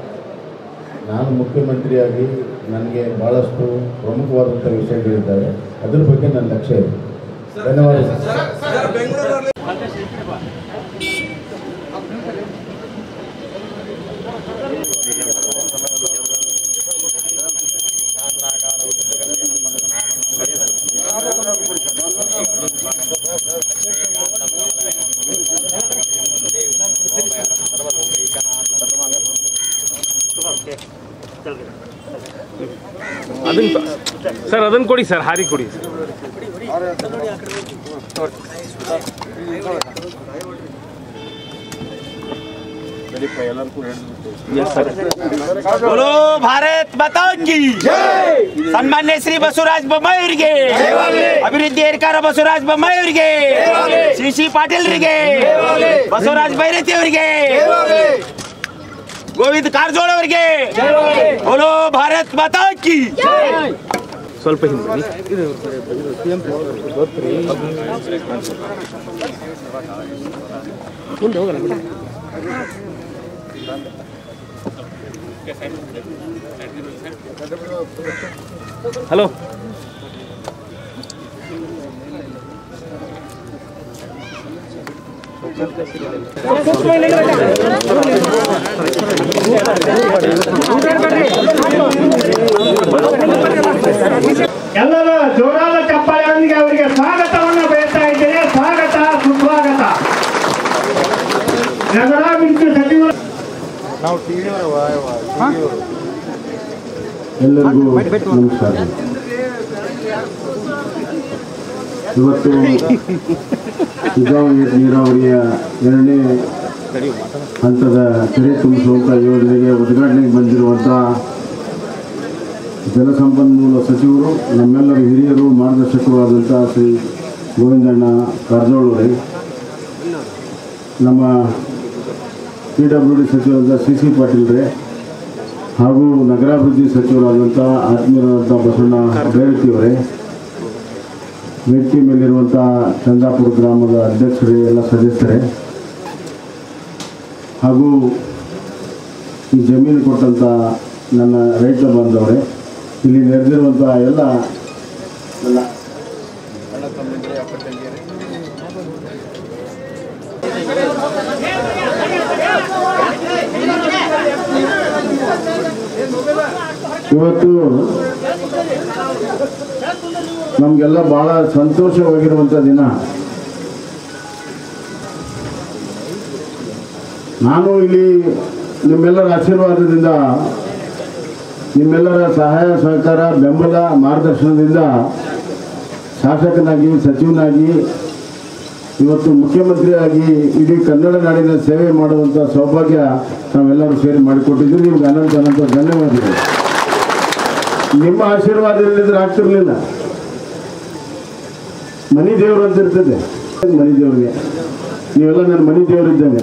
ನಾನು ಮುಖ್ಯಮಂತ್ರಿಯಾಗಿ ನನಗೆ ಭಾಳಷ್ಟು ಪ್ರಮುಖವಾದಂಥ ವಿಷಯಗಳಿದ್ದಾವೆ ಅದ್ರ ಬಗ್ಗೆ ನನ್ನ ಲಕ್ಷ್ಯ ಇದೆ ಧನ್ಯವಾದ ಸರ್ ಸರ್ ಸರ್ ಬೆಂಗಳೂರಲ್ಲಿ ಅದನ್ನ ಸರ್ ಅದನ್ನು ಕೊಡಿ ಸರ್ ಹಾರಿ ಕೊಡಿ ಸರ್ बोलो भारत माता की ಸನ್ಮಾನ್ಯ ಶ್ರೀ ಬಸವರಾಜ ಬೊಮ್ಮಾಯಿ ಅವರಿಗೆ ಅಭಿವೃದ್ಧಿ ಏರ್ಕಾರ ಬಸವರಾಜ ಬೊಮ್ಮಾಯಿ ಅವರಿಗೆ ಸಿ ಸಿ ಪಾಟೀಲ್ರಿಗೆ ಬಸವರಾಜ ಬೈರತಿ ಅವರಿಗೆ ಗೋವಿಂದ ಕಾರಜೋಳ ಅವರಿಗೆ ಬೋಲೋ ಭಾರತ್ ಮಾತಾ ಕಿ ಸ್ವಲ್ಪ ಹಿಂದೆ ಹಲೋ ಎಲ್ಲರೂ ಜೋರಾದ ಚಪ್ಪಾಳೆಯೊಂದಿಗೆ ಅವರಿಗೆ ಸ್ವಾಗತವನ್ನು ಬಯಸ್ತಾ ಇದ್ದೇನೆ ಸ್ವಾಗತ ಸುಸ್ವಾಗತ ನಗರಾಭಿವೃದ್ಧಿ ಸಚಿವರು ಎಲ್ಲರಿಗೂ ನಮಸ್ಕಾರ ಇವತ್ತು ಶಿಗಾಂವ್ ನೀರಾವರಿಯ ಎರಡನೇ ಹಂತದ ಕೆರೆ ತುಂಬಿಸುವಂಥ ಯೋಜನೆಗೆ ಉದ್ಘಾಟನೆಗೆ ಬಂದಿರುವಂಥ ಜಲಸಂಪನ್ಮೂಲ ಸಚಿವರು ನಮ್ಮೆಲ್ಲರ ಹಿರಿಯರು ಮಾರ್ಗದರ್ಶಕರು ಆದಂಥ ಶ್ರೀ ಗೋವಿಂದಣ್ಣ ಕಾರಜೋಳವರೇ ನಮ್ಮ ಪಿ ಡಬ್ಲ್ಯೂ ಡಿ ಸಚಿವರಾದ ಸಿ ಸಿ ಪಾಟೀಲ್ರೇ ಹಾಗೂ ನಗರಾಭಿವೃದ್ಧಿ ಸಚಿವರಾದಂಥ ಆತ್ಮೀಯರಾದಂಥ ಬಸವಣ್ಣ ಭೈರತಿಯವರೇ ವೇದಿಕೆ ಮೇಲಿರುವಂಥ ಚಂದಾಪುರ ಗ್ರಾಮದ ಅಧ್ಯಕ್ಷರೇ ಎಲ್ಲ ಸದಸ್ಯರೇ ಹಾಗೂ ಈ ಜಮೀನು ಕೊಟ್ಟಂಥ ನನ್ನ ರೈತ ಬಾಂಧವರೇ ಇಲ್ಲಿ ನೆರೆದಿರುವಂಥ ಎಲ್ಲ ನನ್ನ ಅಣ್ಣ ತಮ್ಮಂದಿರೇ, ಅಕ್ಕ ತಂಗಿಯರೇ. ಇವತ್ತು ನಮಗೆಲ್ಲ ಬಹಳ ಸಂತೋಷವಾಗಿರುವಂಥ ದಿನ ನಾನು ಇಲ್ಲಿ ನಿಮ್ಮೆಲ್ಲರ ಆಶೀರ್ವಾದದಿಂದ ನಿಮ್ಮೆಲ್ಲರ ಸಹಾಯ ಸಹಕಾರ ಬೆಂಬಲ ಮಾರ್ಗದರ್ಶನದಿಂದ ಶಾಸಕನಾಗಿ ಸಚಿವನಾಗಿ ಇವತ್ತು ಮುಖ್ಯಮಂತ್ರಿಯಾಗಿ ಇಡೀ ಕನ್ನಡ ನಾಡಿನ ಸೇವೆ ಮಾಡುವಂಥ ಸೌಭಾಗ್ಯ ನಾವೆಲ್ಲರೂ ಸೇರಿ ಮಾಡಿಕೊಟ್ಟಿದ್ದೀವಿ ನಿಮ್ಗೆ ಅನಂತ ಅನಂತ ಧನ್ಯವಾದಗಳು ನಿಮ್ಮ ಆಶೀರ್ವಾದ ಇಲ್ಲದಿದ್ರೆ ಆಗ್ತಿರ್ಲಿಲ್ಲ ಮನಿ ದೇವರು ಅಂತ ಇರ್ತದೆ ಮನಿ ದೇವ್ರಿಗೆ ನೀವೆಲ್ಲ ನನ್ನ ಮನಿ ದೇವರು ಇದ್ದಂಗೆ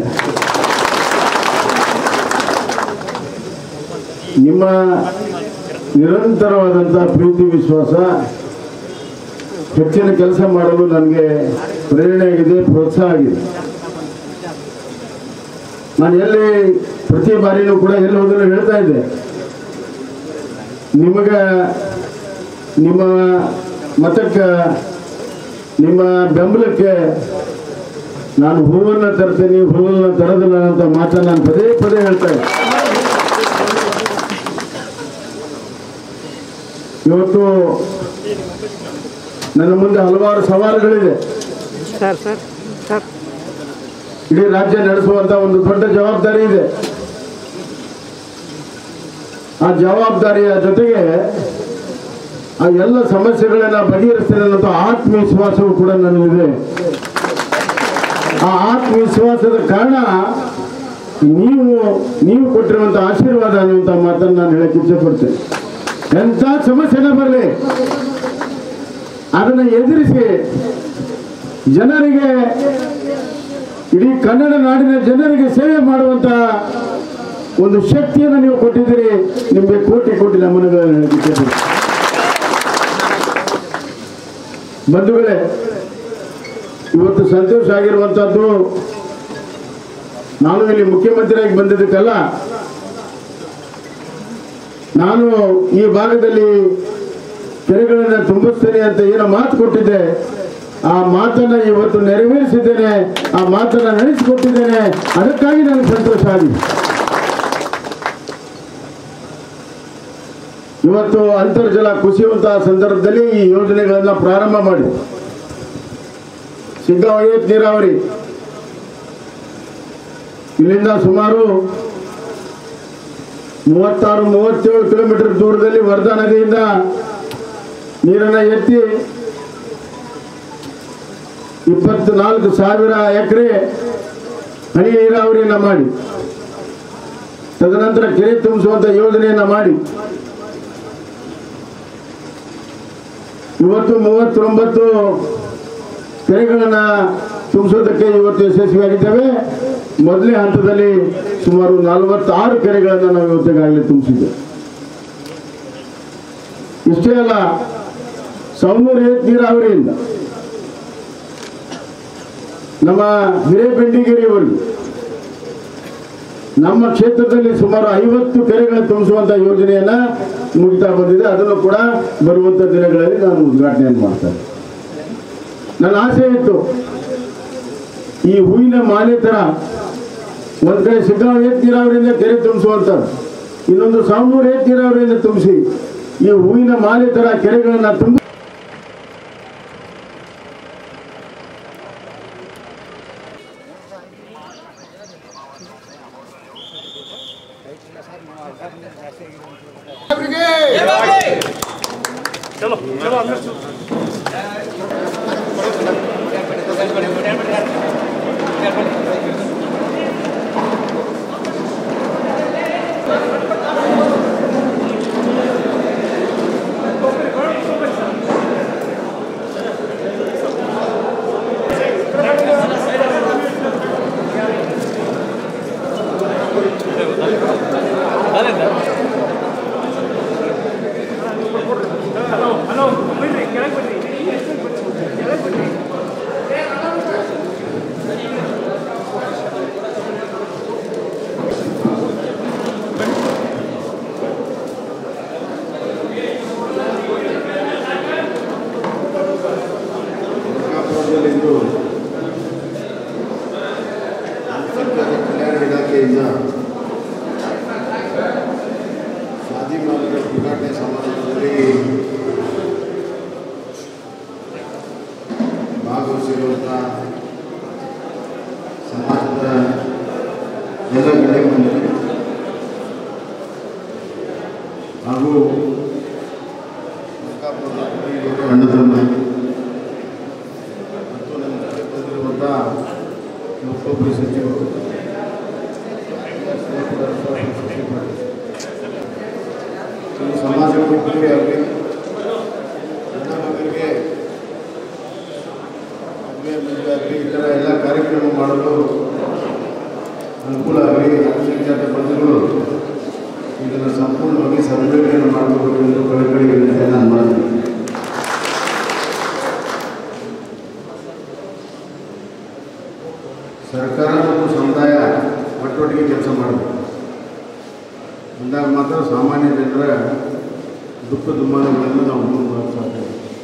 ನಿಮ್ಮ ನಿರಂತರವಾದಂಥ ಪ್ರೀತಿ ವಿಶ್ವಾಸ ಹೆಚ್ಚಿನ ಕೆಲಸ ಮಾಡಲು ನನಗೆ ಪ್ರೇರಣೆ ಆಗಿದೆ ಪ್ರೋತ್ಸಾಹ ಆಗಿದೆ ನಾನು ಎಲ್ಲಿ ಪ್ರತಿ ಬಾರಿನೂ ಕೂಡ ಎಲ್ಲಿ ಹೋದರೂ ಹೇಳ್ತಾ ಇದ್ದೆ ನಿಮಗೆ ನಿಮ್ಮ ಮತಕ್ಕೆ ನಿಮ್ಮ ಬೆಂಬಲಕ್ಕೆ ನಾನು ಹೂವನ್ನು ತರ್ತೀನಿ ಹೂವನ್ನು ತರೋದಿಲ್ಲ ಅಂತ ಮಾತನ್ನು ನಾನು ಪದೇ ಪದೇ ಹೇಳ್ತಾ ಇದ್ದೆ ಇವತ್ತು ನನ್ನ ಮುಂದೆ ಹಲವಾರು ಸವಾಲುಗಳಿದೆ ಸರ್ ಸರ್ ಸರ್ ಇಡೀ ರಾಜ್ಯ ನಡೆಸುವಂತ ಒಂದು ದೊಡ್ಡ ಜವಾಬ್ದಾರಿ ಇದೆ ಆ ಜವಾಬ್ದಾರಿಯ ಜೊತೆಗೆ ಆ ಎಲ್ಲ ಸಮಸ್ಯೆಗಳನ್ನ ಬಗೆಹರಿಸ್ತೇನೆ ಅನ್ನೋ ಆತ್ಮವಿಶ್ವಾಸವೂ ಕೂಡ ನನಗಿದೆ ಆ ಆತ್ಮವಿಶ್ವಾಸದ ಕಾರಣ ನೀವು ನೀವು ಕೊಟ್ಟಿರುವಂತ ಆಶೀರ್ವಾದ ಅನ್ನುವಂಥ ಮಾತನ್ನು ನಾನು ಹೇಳಕ್ಕೆ ಇಚ್ಛೆಪಡ್ತೇನೆ ಎಂಥ ಸಮಸ್ಯೆನೇ ಬರಲಿ ಅದನ್ನು ಎದುರಿಸಿ ಜನರಿಗೆ ಇಡೀ ಕನ್ನಡ ನಾಡಿನ ಜನರಿಗೆ ಸೇವೆ ಮಾಡುವಂತ ಒಂದು ಶಕ್ತಿಯನ್ನು ನೀವು ಕೊಟ್ಟಿದ್ದೀರಿ ನಿಮಗೆ ಕೋಟಿ ಕೋಟಿ ನಮನಗಳನ್ನು ಹೇಳಕ್ಕೆ ಇಚ್ಛೆಪಡ್ತೇನೆ ಬಂಧುಗಳೇ ಇವತ್ತು ಸಂತೋಷ ಆಗಿರುವಂಥದ್ದು ನಾನು ಇಲ್ಲಿ ಮುಖ್ಯಮಂತ್ರಿಯಾಗಿ ಬಂದಿದ್ದಕ್ಕಲ್ಲ ನಾನು ಈ ಭಾಗದಲ್ಲಿ ಕೆರೆಗಳನ್ನು ತುಂಬಿಸ್ತೇನೆ ಅಂತ ಏನೋ ಮಾತು ಕೊಟ್ಟಿದ್ದೆ ಆ ಮಾತನ್ನ ಇವತ್ತು ನೆರವೇರಿಸಿದ್ದೇನೆ ಆ ಮಾತನ್ನ ನಡೆಸಿಕೊಟ್ಟಿದ್ದೇನೆ ಅದಕ್ಕಾಗಿ ನನಗೆ ಸಂತೋಷ ಆಗಿದೆ ಇವತ್ತು ಅಂತರ್ಜಲ ಕುಸಿಯುವಂತಹ ಸಂದರ್ಭದಲ್ಲಿ ಈ ಯೋಜನೆಗಳನ್ನ ಪ್ರಾರಂಭ ಮಾಡಿ ಸಿಗ್ಗಾವಳಿ ನೀರಾವರಿ ಇಲ್ಲಿಂದ ಸುಮಾರು ಮೂವತ್ತಾರು ಮೂವತ್ತೇಳು ಕಿಲೋಮೀಟರ್ ದೂರದಲ್ಲಿ ವರ್ಧಾ ನದಿಯಿಂದ ನೀರನ್ನು ಎತ್ತಿ ಇಪ್ಪತ್ನಾಲ್ಕು ಸಾವಿರ ಎಕರೆ ಹನಿ ನೀರಾವರಿಯನ್ನು ಮಾಡಿ ತದನಂತರ ಕೆರೆ ತುಂಬಿಸುವಂತ ಯೋಜನೆಯನ್ನ ಮಾಡಿ ಇವತ್ತು ಮೂವತ್ತೊಂಬತ್ತು ಕೆರೆಗಳನ್ನ ತುಂಬಿಸೋದಕ್ಕೆ ಇವತ್ತು ಯಶಸ್ವಿಯಾಗಿದ್ದೇವೆ ಮೊದಲನೇ ಹಂತದಲ್ಲಿ ಸುಮಾರು ನಲವತ್ತಾರು ಕೆರೆಗಳನ್ನು ನಾವು ಇವತ್ತಿಗಾಗಲೇ ತುಂಬಿಸಿದ್ದೇವೆ ಇಷ್ಟೇ ಅಲ್ಲ ಸೌನೂರು ಏತ್ ನೀರಾವರಿಯಿಂದ ನಮ್ಮ ಹಿರೇಬೆಂಡಿಗೇರಿಯವರೆಗೂ ನಮ್ಮ ಕ್ಷೇತ್ರದಲ್ಲಿ ಸುಮಾರು ಐವತ್ತು ಕೆರೆಗಳನ್ನು ತುಂಬಿಸುವಂತ ಯೋಜನೆಯನ್ನ ಮುಗಿತಾ ಬಂದಿದೆ ಅದನ್ನು ಕೂಡ ಬರುವಂತ ದಿನಗಳಲ್ಲಿ ನಾನು ಉದ್ಘಾಟನೆಯನ್ನು ಮಾಡ್ತೇನೆ ನನ್ನ ಆಸೆ ಇತ್ತು ಈ ಹೂವಿನ ಮಾಲೆ ತರ ಒಂದ್ ಕಡೆ ಸಿಗ್ಗಾಂವ್ ಏತ್ ನೀರಾವರಿಯಿಂದ ಕೆರೆ ತುಂಬಿಸುವಂಥದ್ದು ಇನ್ನೊಂದು ಸಾವನೂರು ಏತ್ ನೀರಾವರಿಯಿಂದ ತುಂಬಿಸಿ ಈ ಹೂವಿನ ಮಾಲೆ ತರ ಕೆರೆಗಳನ್ನ ತುಂಬಿ ಮಲ್ಕಾಪುರದಲ್ಲಿಂದು ಅಲ್ಪಸಂಖ್ಯಾತ ಕಲ್ಯಾಣ ಇಲಾಖೆಯಿಂದ ಶಾದಿ ಮಾಲಕರ ಉದ್ಘಾಟನೆ ಸಮಾರಂಭದಲ್ಲಿ ಭಾಗವಹಿಸಿರುವಂಥ ಸಮಾಜದ ಎಲ್ಲ ಗಣ್ಯಮಾನ್ಯರು ಹಾಗೂ ಮಲ್ಕಾಪುರದ ಹಿರಿಯರು, ಅಣ್ಣ ತಮ್ಮ ಮತ್ತು ನಮ್ಮ ಜೊತೆ ಬಂದಿರುವಂಥ ಲೋಕೋಪರಿ ಸಚಿವರು ಈ ಸಮಾಜಕ್ಕೆ ಉಪಯೋಗ ಆಗಲಿ ನನ್ನ ಮಗನಿಗೆ ಮದುವೆ ಮದುವೆ ಆಗಲಿ ಈ ಥರ ಎಲ್ಲ ಕಾರ್ಯಕ್ರಮ ಮಾಡಲು ಅನುಕೂಲ ಆಗಲಿ ಅಲ್ಪಸಂಖ್ಯಾತ ಬಂಧುಗಳು ಇದನ್ನು ಸಂಪೂರ್ಣವಾಗಿ ಸದ್ಬಳಕೆಯನ್ನು ಮಾಡಬೇಕು ಎಂದು ಕಳಕಳಿ ವಿನಂತಿಯನ್ನು ನಾನು ಮಾಡ್ತೀನಿ ಸರ್ಕಾರ ಮತ್ತು ಸಮುದಾಯ ಒಟ್ಟೊಟ್ಟಿಗೆ ಕೆಲಸ ಮಾಡಬೇಕು ಅಂದಾಗ ಮಾತ್ರ ಸಾಮಾನ್ಯ ಜನರ ದುಃಖ ದುಮ್ಮಾನಗಳನ್ನು ನಾವು ಮುಂದುವರೆಸ ಸಾಧ್ಯ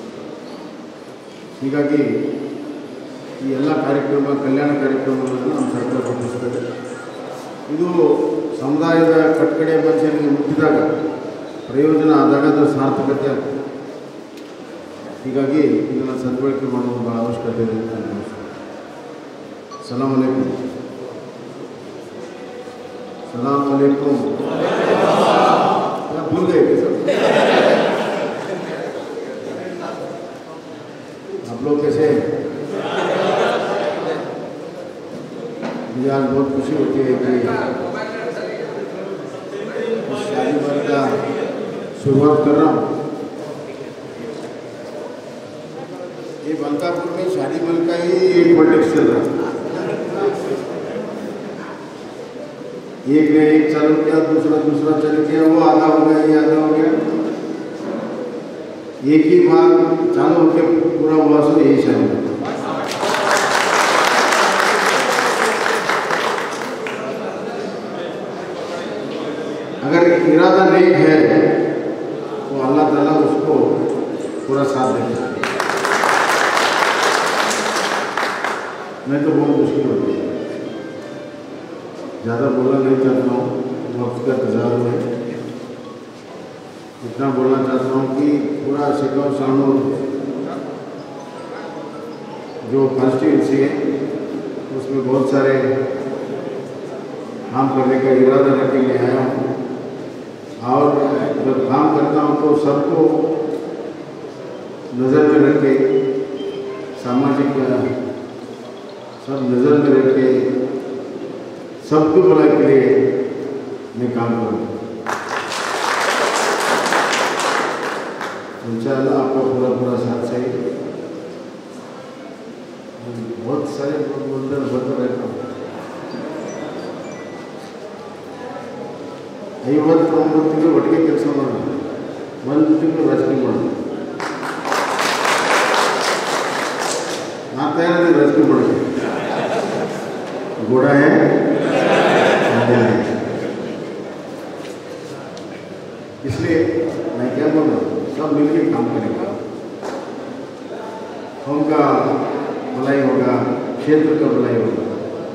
ಹೀಗಾಗಿ ಈ ಎಲ್ಲ ಕಾರ್ಯಕ್ರಮ ಕಲ್ಯಾಣ ಕಾರ್ಯಕ್ರಮಗಳನ್ನು ನಮ್ಮ ಸರ್ಕಾರ ರೂಪಿಸ್ತದೆ ಇದು ಸಮುದಾಯದ ಕಟ್ಕಡೆಯ ಮನುಷ್ಯನಿಗೆ ಮುಟ್ಟಿದಾಗ ಪ್ರಯೋಜನ ಆದಾಗ ಅದರ ಸಾರ್ಥಕತೆ ಆಗ್ತದೆ ಹೀಗಾಗಿ ಇದನ್ನು ಸದ್ಬಳಕೆ ಮಾಡುವುದು ಭಾಳ ಅವಶ್ಯಕತೆ ಇದೆ ಅಂತ ಅನಿಸ್ತದೆ सलाम अलैकुम सलाम अलैकुम क्या भूल गए क्या सब आप लोग कैसे हैं? मुझे आज बहुत खुशी होती है कि इस शादी वार का शुरुआत कर रहा हूँ ये बंकापुर में शादी मल का ही एक पॉलिटिक्स चल रहा है एक ने एक चालू किया दूसरा दूसरा चालू किया वो आधा हो गया ये आधा हो गया एक ही बार चालू होकर पूरा हुआ सो यही शादी अगर इरादा नेक है तो अल्लाह ताला उसको पूरा साथ देता है नहीं तो बहुत मुश्किल होती है ज़्यादा बोलना नहीं चाहता हूँ वक्त का तजारू है इतना बोलना चाहता हूँ कि पूरा शिकाव सानूर जो कॉन्स्टिट्यूंसी है उसमें बहुत सारे काम करने का इरादा रख के मैं आया हूँ और जब काम करता हूँ तो सबको नज़र में रख के सामाजिक सब नज़र में रख के सबको भलाई के लिए में काम करूँ इंशाल्लाह आपका पूरा पूरा साथ सही बहुत सारे लोग बोलते हैं बोलते रहता हूँ ಐವತ್ತೊಂಬತ್ತು ತಿಂಗಳು ಒಟ್ಟಿಗೆ ಕೆಲಸ ಮಾಡೋದು ಒಂದು ತಿಂಗಳು ರಾಜಕೀಯ ಮಾಡೋದು आता है ना राजकीय पढ़ के घोड़ा है आगे है इसलिए मैं क्या बोल रहा हूँ सब मिलकर काम करेंगे हम का भलाई होगा क्षेत्र का भलाई होगा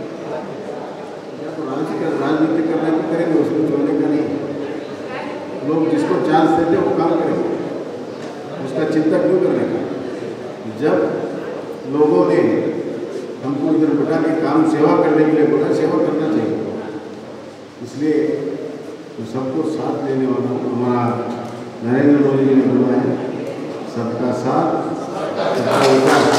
या तो राजनीति राजनीति करने को करेंगे उसको छोड़ने का नहीं लोग जिसको चांस देते हैं वो काम करेंगे उसका चिंता क्यों करने का जब लोगों ने हमको इधर बिठा के काम सेवा करने के लिए बोला सेवा करना चाहिए इसलिए तो सबको साथ देने वाला हमारा नरेंद्र मोदी जी ने बोला है सबका साथ सबका विकास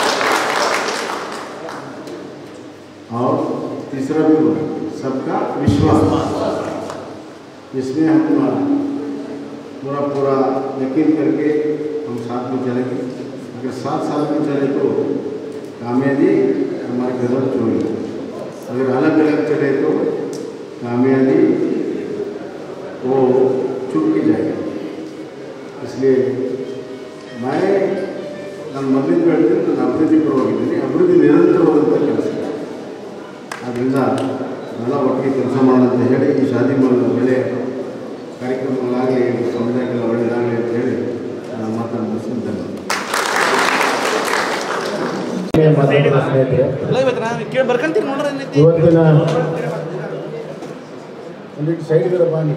और तीसरा भी बोला सबका विश्वास इसमें हम पूरा पूरा यकीन करके हम साथ में चलेंगे अगर साथ साथ में चले तो कामयाबी हमारे घर छोड़ी अगर अलग अलग चले तो कामयाबी वो चुप की जाएगी इसलिए मैं ನಾನು ಮೊದಲಿಂದ ಹೇಳ್ತೀನಿ ನಾನು ಅಭಿವೃದ್ಧಿ ಪರವಾಗಿದ್ದೀನಿ ಅಭಿವೃದ್ಧಿ ನಿರಂತರವಾದಂಥ ಕೆಲಸ ಆದ್ದರಿಂದ ನಾವೆಲ್ಲ ಒಟ್ಟಿಗೆ ಕೆಲಸ ಮಾಡೋಣ ಅಂತ ಹೇಳಿ ಈ ಶಾದಿ ಮರದ ಬೆಲೆ ಕಾರ್ಯಕ್ರಮಗಳಾಗಲಿ ಸಮುದಾಯಕ್ಕೆಲ್ಲ ಒಳ್ಳೆಯದಾಗಲಿ ಅಂತ ಹೇಳಿ ನಾನು ಮಾತನ್ನು ಮುಗಿಸ್ತೀನಿ ಧನ್ಯವಾದ ಮಾತಾಡಿದ ಸ್ನೇಹಿತರೆ ಬರ್ಕಂತೀರಿ ನೋಡ್ರಿ ಇವತ್ತಿನ ಒಂದಿಟ್ಟು ಸೈಡ್ಗಳ ಬಾನಿ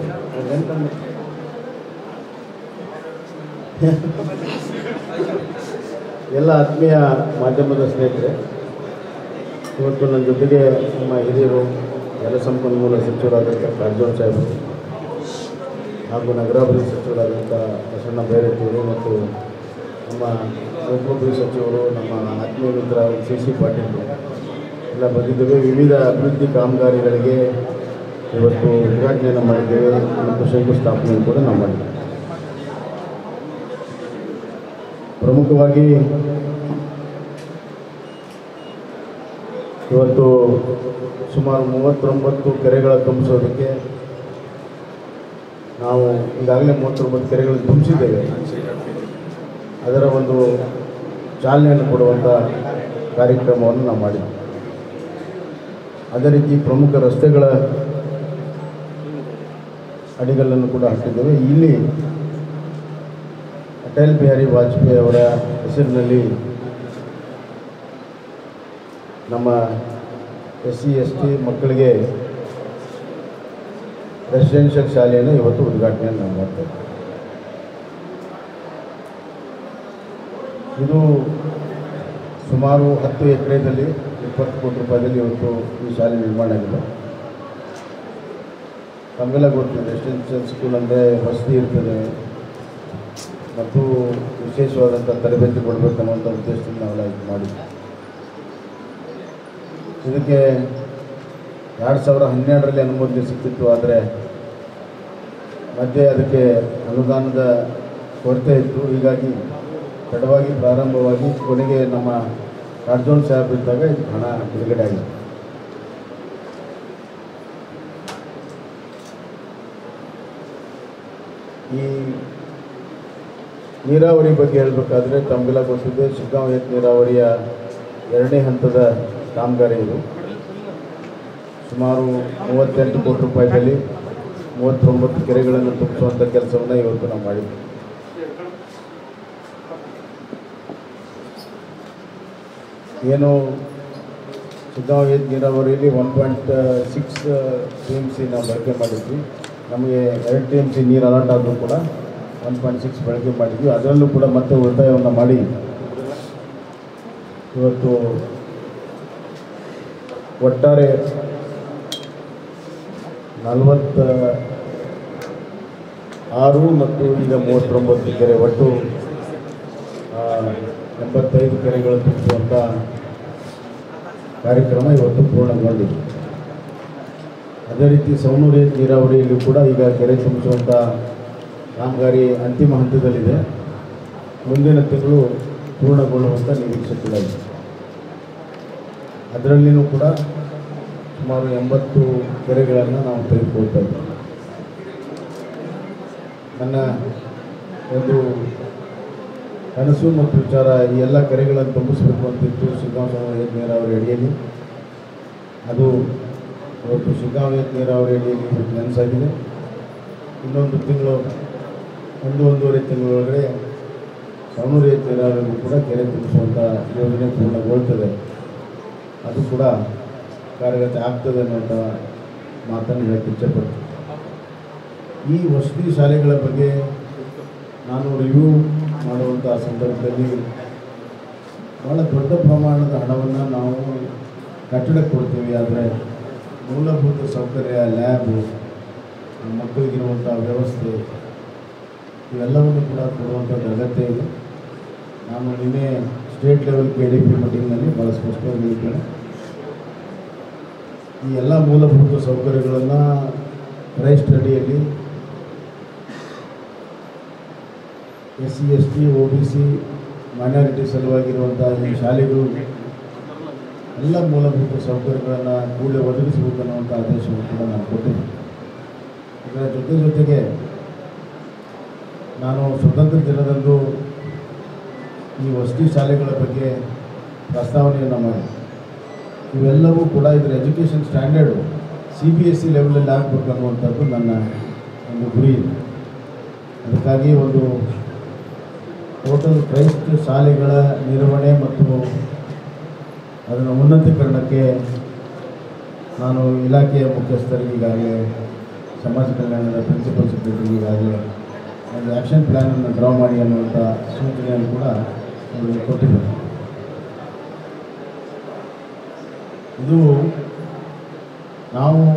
ಎಲ್ಲ ಆತ್ಮೀಯ ಮಾಧ್ಯಮದ ಸ್ನೇಹಿತರೆ ಇವತ್ತು ನನ್ನ ಜೊತೆಗೆ ನಮ್ಮ ಹಿರಿಯರು ಜಲಸಂಪನ್ಮೂಲ ಸಚಿವರಾದಂಥ ಕಾರಜೋಳ ಸಾಹೇಬರು ಹಾಗೂ ನಗರಾಭಿವೃದ್ಧಿ ಸಚಿವರಾದಂಥ ಬಸಣ್ಣ ಬೈರಟ್ಟಿಯವರು ಮತ್ತು ನಮ್ಮ ಲೋಕೋಪಯೋಗಿ ಸಚಿವರು ನಮ್ಮ ಆತ್ಮೀಯ ಮಿತ್ರ ಸಿ ಸಿ ಪಾಟೀಲ್ ಎಲ್ಲ ಬಂದಿದ್ದೇವೆ ವಿವಿಧ ಅಭಿವೃದ್ಧಿ ಕಾಮಗಾರಿಗಳಿಗೆ ಇವತ್ತು ಉದ್ಘಾಟನೆಯನ್ನು ಮಾಡಿದ್ದೇವೆ ಮತ್ತು ಶಂಕುಸ್ಥಾಪನೆಯನ್ನು ಕೂಡ ನಾವು ಮಾಡಿದ್ದೇವೆ ಪ್ರಮುಖವಾಗಿ ಇವತ್ತು ಸುಮಾರು ಮೂವತ್ತೊಂಬತ್ತು ಕೆರೆಗಳ ತುಂಬಿಸೋದಕ್ಕೆ ನಾವು ಈಗಾಗಲೇ ಮೂವತ್ತೊಂಬತ್ತು ಕೆರೆಗಳು ತುಂಬಿಸಿದ್ದೇವೆ ಅದರ ಒಂದು ಚಾಲನೆಯನ್ನು ಕೊಡುವಂಥ ಕಾರ್ಯಕ್ರಮವನ್ನು ನಾವು ಮಾಡಿದ್ವಿ ಅದೇ ರೀತಿ ಪ್ರಮುಖ ರಸ್ತೆಗಳ ಅಡಿಗಲ್ಲನ್ನು ಕೂಡ ಹಾಕಿದ್ದೇವೆ ಇಲ್ಲಿ ಅಟಲ್ ಬಿಹಾರಿ ವಾಜಪೇಯಿ ಅವರ ಹೆಸರಿನಲ್ಲಿ ನಮ್ಮ ಎಸ್ ಸಿ ಎಸ್ ಟಿ ಮಕ್ಕಳಿಗೆ ರೆಸಿಡೆನ್ಷಿಯಲ್ ಶಾಲೆಯನ್ನು ಇವತ್ತು ಉದ್ಘಾಟನೆಯನ್ನು ನಾವು ಮಾಡ್ತಾ ಇದ್ದೀವಿ ಇದು ಸುಮಾರು ಹತ್ತು ಎಕರೆದಲ್ಲಿ ಇಪ್ಪತ್ತು ಕೋಟಿ ರೂಪಾಯಿದಲ್ಲಿ ಇವತ್ತು ಈ ಶಾಲೆ ನಿರ್ಮಾಣ ಆಗಿದೆ ತಮಗೆಲ್ಲ ಗೊತ್ತಿದೆ ರೆಸಿಡೆನ್ಷಿಯಲ್ ಸ್ಕೂಲ್ ಅಂದರೆ ವಸತಿ ಇರ್ತದೆ ಮತ್ತು ವಿಶೇಷವಾದಂಥ ತರಬೇತಿ ಕೊಡಬೇಕನ್ನುವಂಥ ಉದ್ದೇಶದಿಂದ ನಾವೆಲ್ಲ ಇದು ಮಾಡಿದ್ವಿ ಇದಕ್ಕೆ ಎರಡು ಸಾವಿರ ಹನ್ನೆರಡರಲ್ಲಿ ಅನುಮೋದನೆ ಸಿಕ್ಕಿತ್ತು ಆದರೆ ಮಧ್ಯೆ ಅದಕ್ಕೆ ಅನುದಾನದ ಕೊರತೆ ಇತ್ತು ಹೀಗಾಗಿ ತಡವಾಗಿ ಪ್ರಾರಂಭವಾಗಿ ಕೊನೆಗೆ ನಮ್ಮ ಕಾರಜೋಳ ಸಾಹೇಬ್ ಇದ್ದಾಗ ಇದಕ್ಕೆ ಹಣ ಬಿಡುಗಡೆ ಆಗಿದೆ ಈ ನೀರಾವರಿ ಬಗ್ಗೆ ಹೇಳಬೇಕಾದ್ರೆ ತಮಗೆಲ್ಲ ಗೊತ್ತಿದೆ ಶಿಗ್ಗಾಂವ್ ಏತ್ ನೀರಾವರಿಯ ಎರಡನೇ ಹಂತದ ಕಾಮಗಾರಿ ಇದು ಸುಮಾರು ಮೂವತ್ತೆಂಟು ಕೋಟಿ ರೂಪಾಯಿದಲ್ಲಿ ಮೂವತ್ತೊಂಬತ್ತು ಕೆರೆಗಳನ್ನು ತುಂಬಿಸುವಂಥ ಕೆಲಸವನ್ನು ಇವತ್ತು ನಾವು ಮಾಡಿದ್ವಿ ಏನು ಶಿಗ್ಗಾಂವ್ ಏತ್ ನೀರಾವರಿಯಲ್ಲಿ one point six T M C ನಾವು ಬಳಕೆ ಮಾಡಿದ್ವಿ ನಮಗೆ ಎರಡು ಟಿ ಎಮ್ ಸಿ ನೀರು ಅಲಾಟ್ ಆದರೂ ಕೂಡ ಒನ್ ಪಾಯಿಂಟ್ ಸಿಕ್ಸ್ ಬಳಕೆ ಮಾಡಿದ್ವಿ ಅದರಲ್ಲೂ ಕೂಡ ಮತ್ತೆ ಉಳಿತಾಯವನ್ನು ಮಾಡಿ ಇವತ್ತು ಒಟ್ಟಾರೆ ನಲವತ್ತ ಆರು ಮತ್ತು ಈಗ ಮೂವತ್ತೊಂಬತ್ತು ಕೆರೆ ಒಟ್ಟು ಆ, ಎಂಬತ್ತೈದು ಕೆರೆಗಳು ತುಂಬಿಸುವಂಥ ಕಾರ್ಯಕ್ರಮ ಇವತ್ತು ಪೂರ್ಣಗೊಂಡಿದೆ ಅದೇ ರೀತಿ ಸೌನೂರಿ ನೀರಾವರಿಯಲ್ಲಿ ಕೂಡ ಈಗ ಕೆರೆ ತುಂಬಿಸುವಂಥ ಕಾಮಗಾರಿ ಅಂತಿಮ ಹಂತದಲ್ಲಿದೆ ಮುಂದಿನ ತಿಂಗಳು ಪೂರ್ಣಗೊಳ್ಳುವಂಥ ನಿರೀಕ್ಷೆಗಳಿದೆ ಅದರಲ್ಲಿನೂ ಕೂಡ ಸುಮಾರು ಎಂಬತ್ತು ಕೆರೆಗಳನ್ನು ನಾವು ತೆಗೆದುಕೊಳ್ತಾ ಇದ್ದೀವಿ ನನ್ನ ಒಂದು ಕನಸು ಮತ್ತು ವಿಚಾರ ಈ ಎಲ್ಲ ಕೆರೆಗಳನ್ನು ತುಂಬಿಸಬೇಕು ಅಂತಿತ್ತು ಶಿಗ್ಗಾಂವ ನೀರಾವರಿ ಅಡಿಯಲ್ಲಿ ಅದು ಇವತ್ತು ಶಿಗ್ಗಾಂವ ನೀರಾವರಿ ಅಡಿಯಲ್ಲಿ ನೆನಸಾಗಿದೆ ಇನ್ನೊಂದು ತಿಂಗಳು ಒಂದು ಒಂದೂವರೆ ತಿಂಗಳೊಳಗಡೆ ಸವಣೂರು ನೀರಾವರಿಗೂ ಕೂಡ ಕೆರೆ ತುಂಬಿಸುವಂಥ ಯೋಜನೆ ಪೂರ್ಣಗೊಳ್ತದೆ ಅದು ಕೂಡ ಕಾರ್ಯಗತ ಆಗ್ತದೆ ಅನ್ನುವಂಥ ಮಾತನ್ನು ಹೇಳಕ್ಕೆ ಇಚ್ಛೆಪಡ್ತೀನಿ ಈ ವಸತಿ ಶಾಲೆಗಳ ಬಗ್ಗೆ ನಾನು ರಿವ್ಯೂ ಮಾಡುವಂಥ ಸಂದರ್ಭದಲ್ಲಿ ಭಾಳ ದೊಡ್ಡ ಪ್ರಮಾಣದ ಹಣವನ್ನು ನಾವು ಕಟ್ಟಡಕ್ಕೆ ಕೊಡ್ತೀವಿ ಆದರೆ ಮೂಲಭೂತ ಸೌಕರ್ಯ ಲ್ಯಾಬು ಮಕ್ಕಳಿಗಿರುವಂಥ ವ್ಯವಸ್ಥೆ ಇವೆಲ್ಲವನ್ನು ಕೂಡ ಕೊಡುವಂಥದ್ದು ಅಗತ್ಯ ಇದೆ ನಾನು ನಿನ್ನೆ state level K D P ಮೀಟಿಂಗ್ನಲ್ಲಿ ಭಾಳ ಸ್ಪಷ್ಟವಾಗಿ ಹೇಳಿದ್ದೇನೆ ಈ ಎಲ್ಲ ಮೂಲಭೂತ ಸೌಕರ್ಯಗಳನ್ನು ಕ್ರೈಸ್ಟ್ ಅಡಿಯಲ್ಲಿ S C S T O B C minority ಸಲುವಾಗಿರುವಂಥ ಈ ಶಾಲೆಗಳು ಎಲ್ಲ ಮೂಲಭೂತ ಸೌಕರ್ಯಗಳನ್ನು ಕೂಡಲೇ ಒದಗಿಸಬೇಕು ಅನ್ನುವಂಥ ಆದೇಶವನ್ನು ಕೂಡ ನಾನು ಕೊಟ್ಟಿದ್ದೆ ಇದರ ಜೊತೆ ಜೊತೆಗೆ ನಾನು ಸ್ವತಂತ್ರ ದಿನದಂದು ಈ ವಸತಿ ಶಾಲೆಗಳ ಬಗ್ಗೆ ಪ್ರಸ್ತಾವನೆಯನ್ನು ಮಾಡಿ ಇವೆಲ್ಲವೂ ಕೂಡ ಇದರ education standard C B S C ಲೆವೆಲಲ್ಲಿ ಆಗಬೇಕು ಅನ್ನುವಂಥದ್ದು ನನ್ನ ಒಂದು ಗುರಿ ಇದೆ ಅದಕ್ಕಾಗಿ ಒಂದು ಟೋಟಲ್ ಕ್ರೈಸ್ಟ್ ಶಾಲೆಗಳ ನಿರ್ವಹಣೆ ಮತ್ತು ಅದರ ಉನ್ನತೀಕರಣಕ್ಕೆ ನಾನು ಇಲಾಖೆಯ ಮುಖ್ಯಸ್ಥರಿಗೆ ಈಗಾಗಲೇ ಸಮಾಜ ಕಲ್ಯಾಣದ ಪ್ರಿನ್ಸಿಪಲ್ ಸೆಕ್ರೆಟರಿಗೆ ಈಗಾಗಲೇ ಒಂದು ಆ್ಯಕ್ಷನ್ ಪ್ಲ್ಯಾನನ್ನು ಡ್ರಾ ಮಾಡಿ ಅನ್ನುವಂಥ ಸೂಚನೆಯನ್ನು ಕೂಡ ಅವರಿಗೆ ಕೊಟ್ಟಿದ್ದಾರೆ ಇದು ನಾವು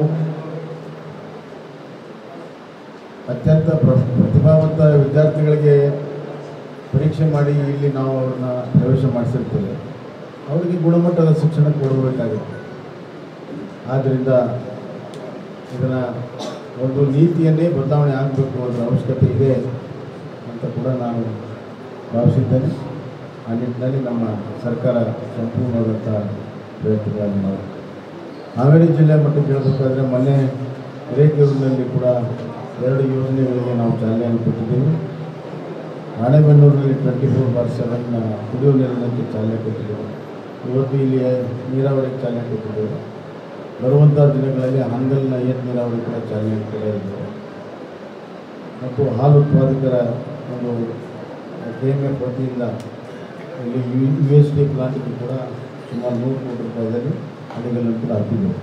ಅತ್ಯಂತ ಪ್ರ ಪ್ರತಿಭಾವಂತ ವಿದ್ಯಾರ್ಥಿಗಳಿಗೆ ಪರೀಕ್ಷೆ ಮಾಡಿ ಇಲ್ಲಿ ನಾವು ಅವ್ರನ್ನ ಪ್ರವೇಶ ಮಾಡಿಸಿರ್ತೇವೆ ಅವರಿಗೆ ಗುಣಮಟ್ಟದ ಶಿಕ್ಷಣ ಕೊಡಬೇಕಾಗುತ್ತೆ ಆದ್ದರಿಂದ ಇದನ್ನು ಒಂದು ನೀತಿಯನ್ನೇ ಬದಲಾವಣೆ ಆಗಬೇಕು ಅದರ ಅವಶ್ಯಕತೆ ಇದೆ ಅಂತ ಕೂಡ ನಾನು ಭಾವಿಸಿದ್ದೇನೆ ಆ ನಿಟ್ಟಿನಲ್ಲಿ ನಮ್ಮ ಸರ್ಕಾರ ಸಂಪೂರ್ಣವಾದಂಥ ಪ್ರಯತ್ನಗಳನ್ನು ಮಾಡಿ ಹಾವೇರಿ ಜಿಲ್ಲೆ ಮಟ್ಟಕ್ಕೆ ಹೇಳಬೇಕಾದ್ರೆ ಮೊನ್ನೆ ಹಿರೇಕೆರೂರಿನಲ್ಲಿ ಕೂಡ ಎರಡು ಯೋಜನೆಗಳಿಗೆ ನಾವು ಚಾಲನೆಯನ್ನು ಕೊಟ್ಟಿದ್ದೀವಿ ರಾಣೆಬೆನ್ನೂರಿನಲ್ಲಿ ಟ್ವೆಂಟಿ ಫೋರ್ ಬಾರ್ ಸೆವೆನ್ ಕುಡಿಯುವ ನೀರಿನಲ್ಲಿ ಚಾಲನೆ ಕೊಟ್ಟಿದ್ದೇವೆ ಇವತ್ತು ಇಲ್ಲಿ ನೀರಾವರಿಗೆ ಚಾಲನೆ ಕೊಟ್ಟಿದ್ದೇವೆ ಬರುವಂಥ ದಿನಗಳಲ್ಲಿ ಹಾನಗಲ್ನ ಏತ್ ನೀರಾವರಿ ಕೂಡ ಚಾಲನೆ ಕೊಟ್ಟಿದ್ದೇವೆ ಮತ್ತು ಹಾಲು ಉತ್ಪಾದಕರ ಒಂದು ಕೆ ಎಮ್ ಎಫ್ ವತಿಯಿಂದ ಇಲ್ಲಿ ಯು ಎಸ್ ಡಿ ಪ್ಲಾಂಟ್ಗೆ ಕೂಡ ಸುಮಾರು ನೂರು ಕೋಟಿ ರೂಪಾಯಿದಲ್ಲಿ ಅಡಿಗಳನ್ನು ಕೂಡ ಹಾಕಿದ್ದೇವೆ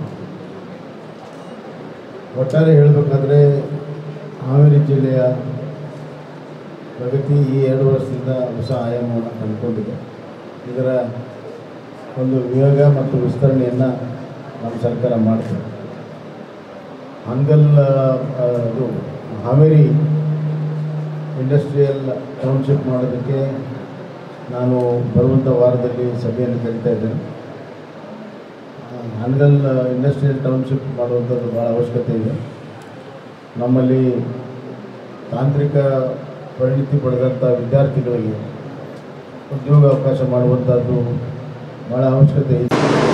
ಒಟ್ಟಾರೆ ಹೇಳಬೇಕಾದ್ರೆ ಹಾವೇರಿ ಜಿಲ್ಲೆಯ ಪ್ರಗತಿ ಈ ಎರಡು ವರ್ಷದಿಂದ ಹೊಸ ಆಯಾಮವನ್ನು ಕಂಡುಕೊಂಡಿದೆ ಇದರ ಒಂದು ವಿಭಾಗ ಮತ್ತು ವಿಸ್ತರಣೆಯನ್ನು ನಮ್ಮ ಸರ್ಕಾರ ಮಾಡ್ತದೆ ಹಂಗಲ್ ಆ, ಇದು ಹಾವೇರಿ ಇಂಡಸ್ಟ್ರಿಯಲ್ ಟೌನ್ಶಿಪ್ ಮಾಡೋದಕ್ಕೆ ನಾನು ಬರುವಂಥ ವಾರದಲ್ಲಿ ಸಭೆಯನ್ನು ಕರಿತಾ ಇದ್ದೇನೆ ಆ, ಹಂಗಲ್ ಇಂಡಸ್ಟ್ರಿಯಲ್ ಟೌನ್ಶಿಪ್ ಮಾಡುವಂಥದ್ದು ಭಾಳ ಅವಶ್ಯಕತೆ ಇದೆ ನಮ್ಮಲ್ಲಿ ತಾಂತ್ರಿಕ ಪರಿಣಿತಿ ಪಡೆದಂಥ ವಿದ್ಯಾರ್ಥಿಗಳಿಗೆ ಉದ್ಯೋಗ ಅವಕಾಶ ಮಾಡುವಂಥದ್ದು ಭಾಳ ಅವಶ್ಯಕತೆ ಇದೆ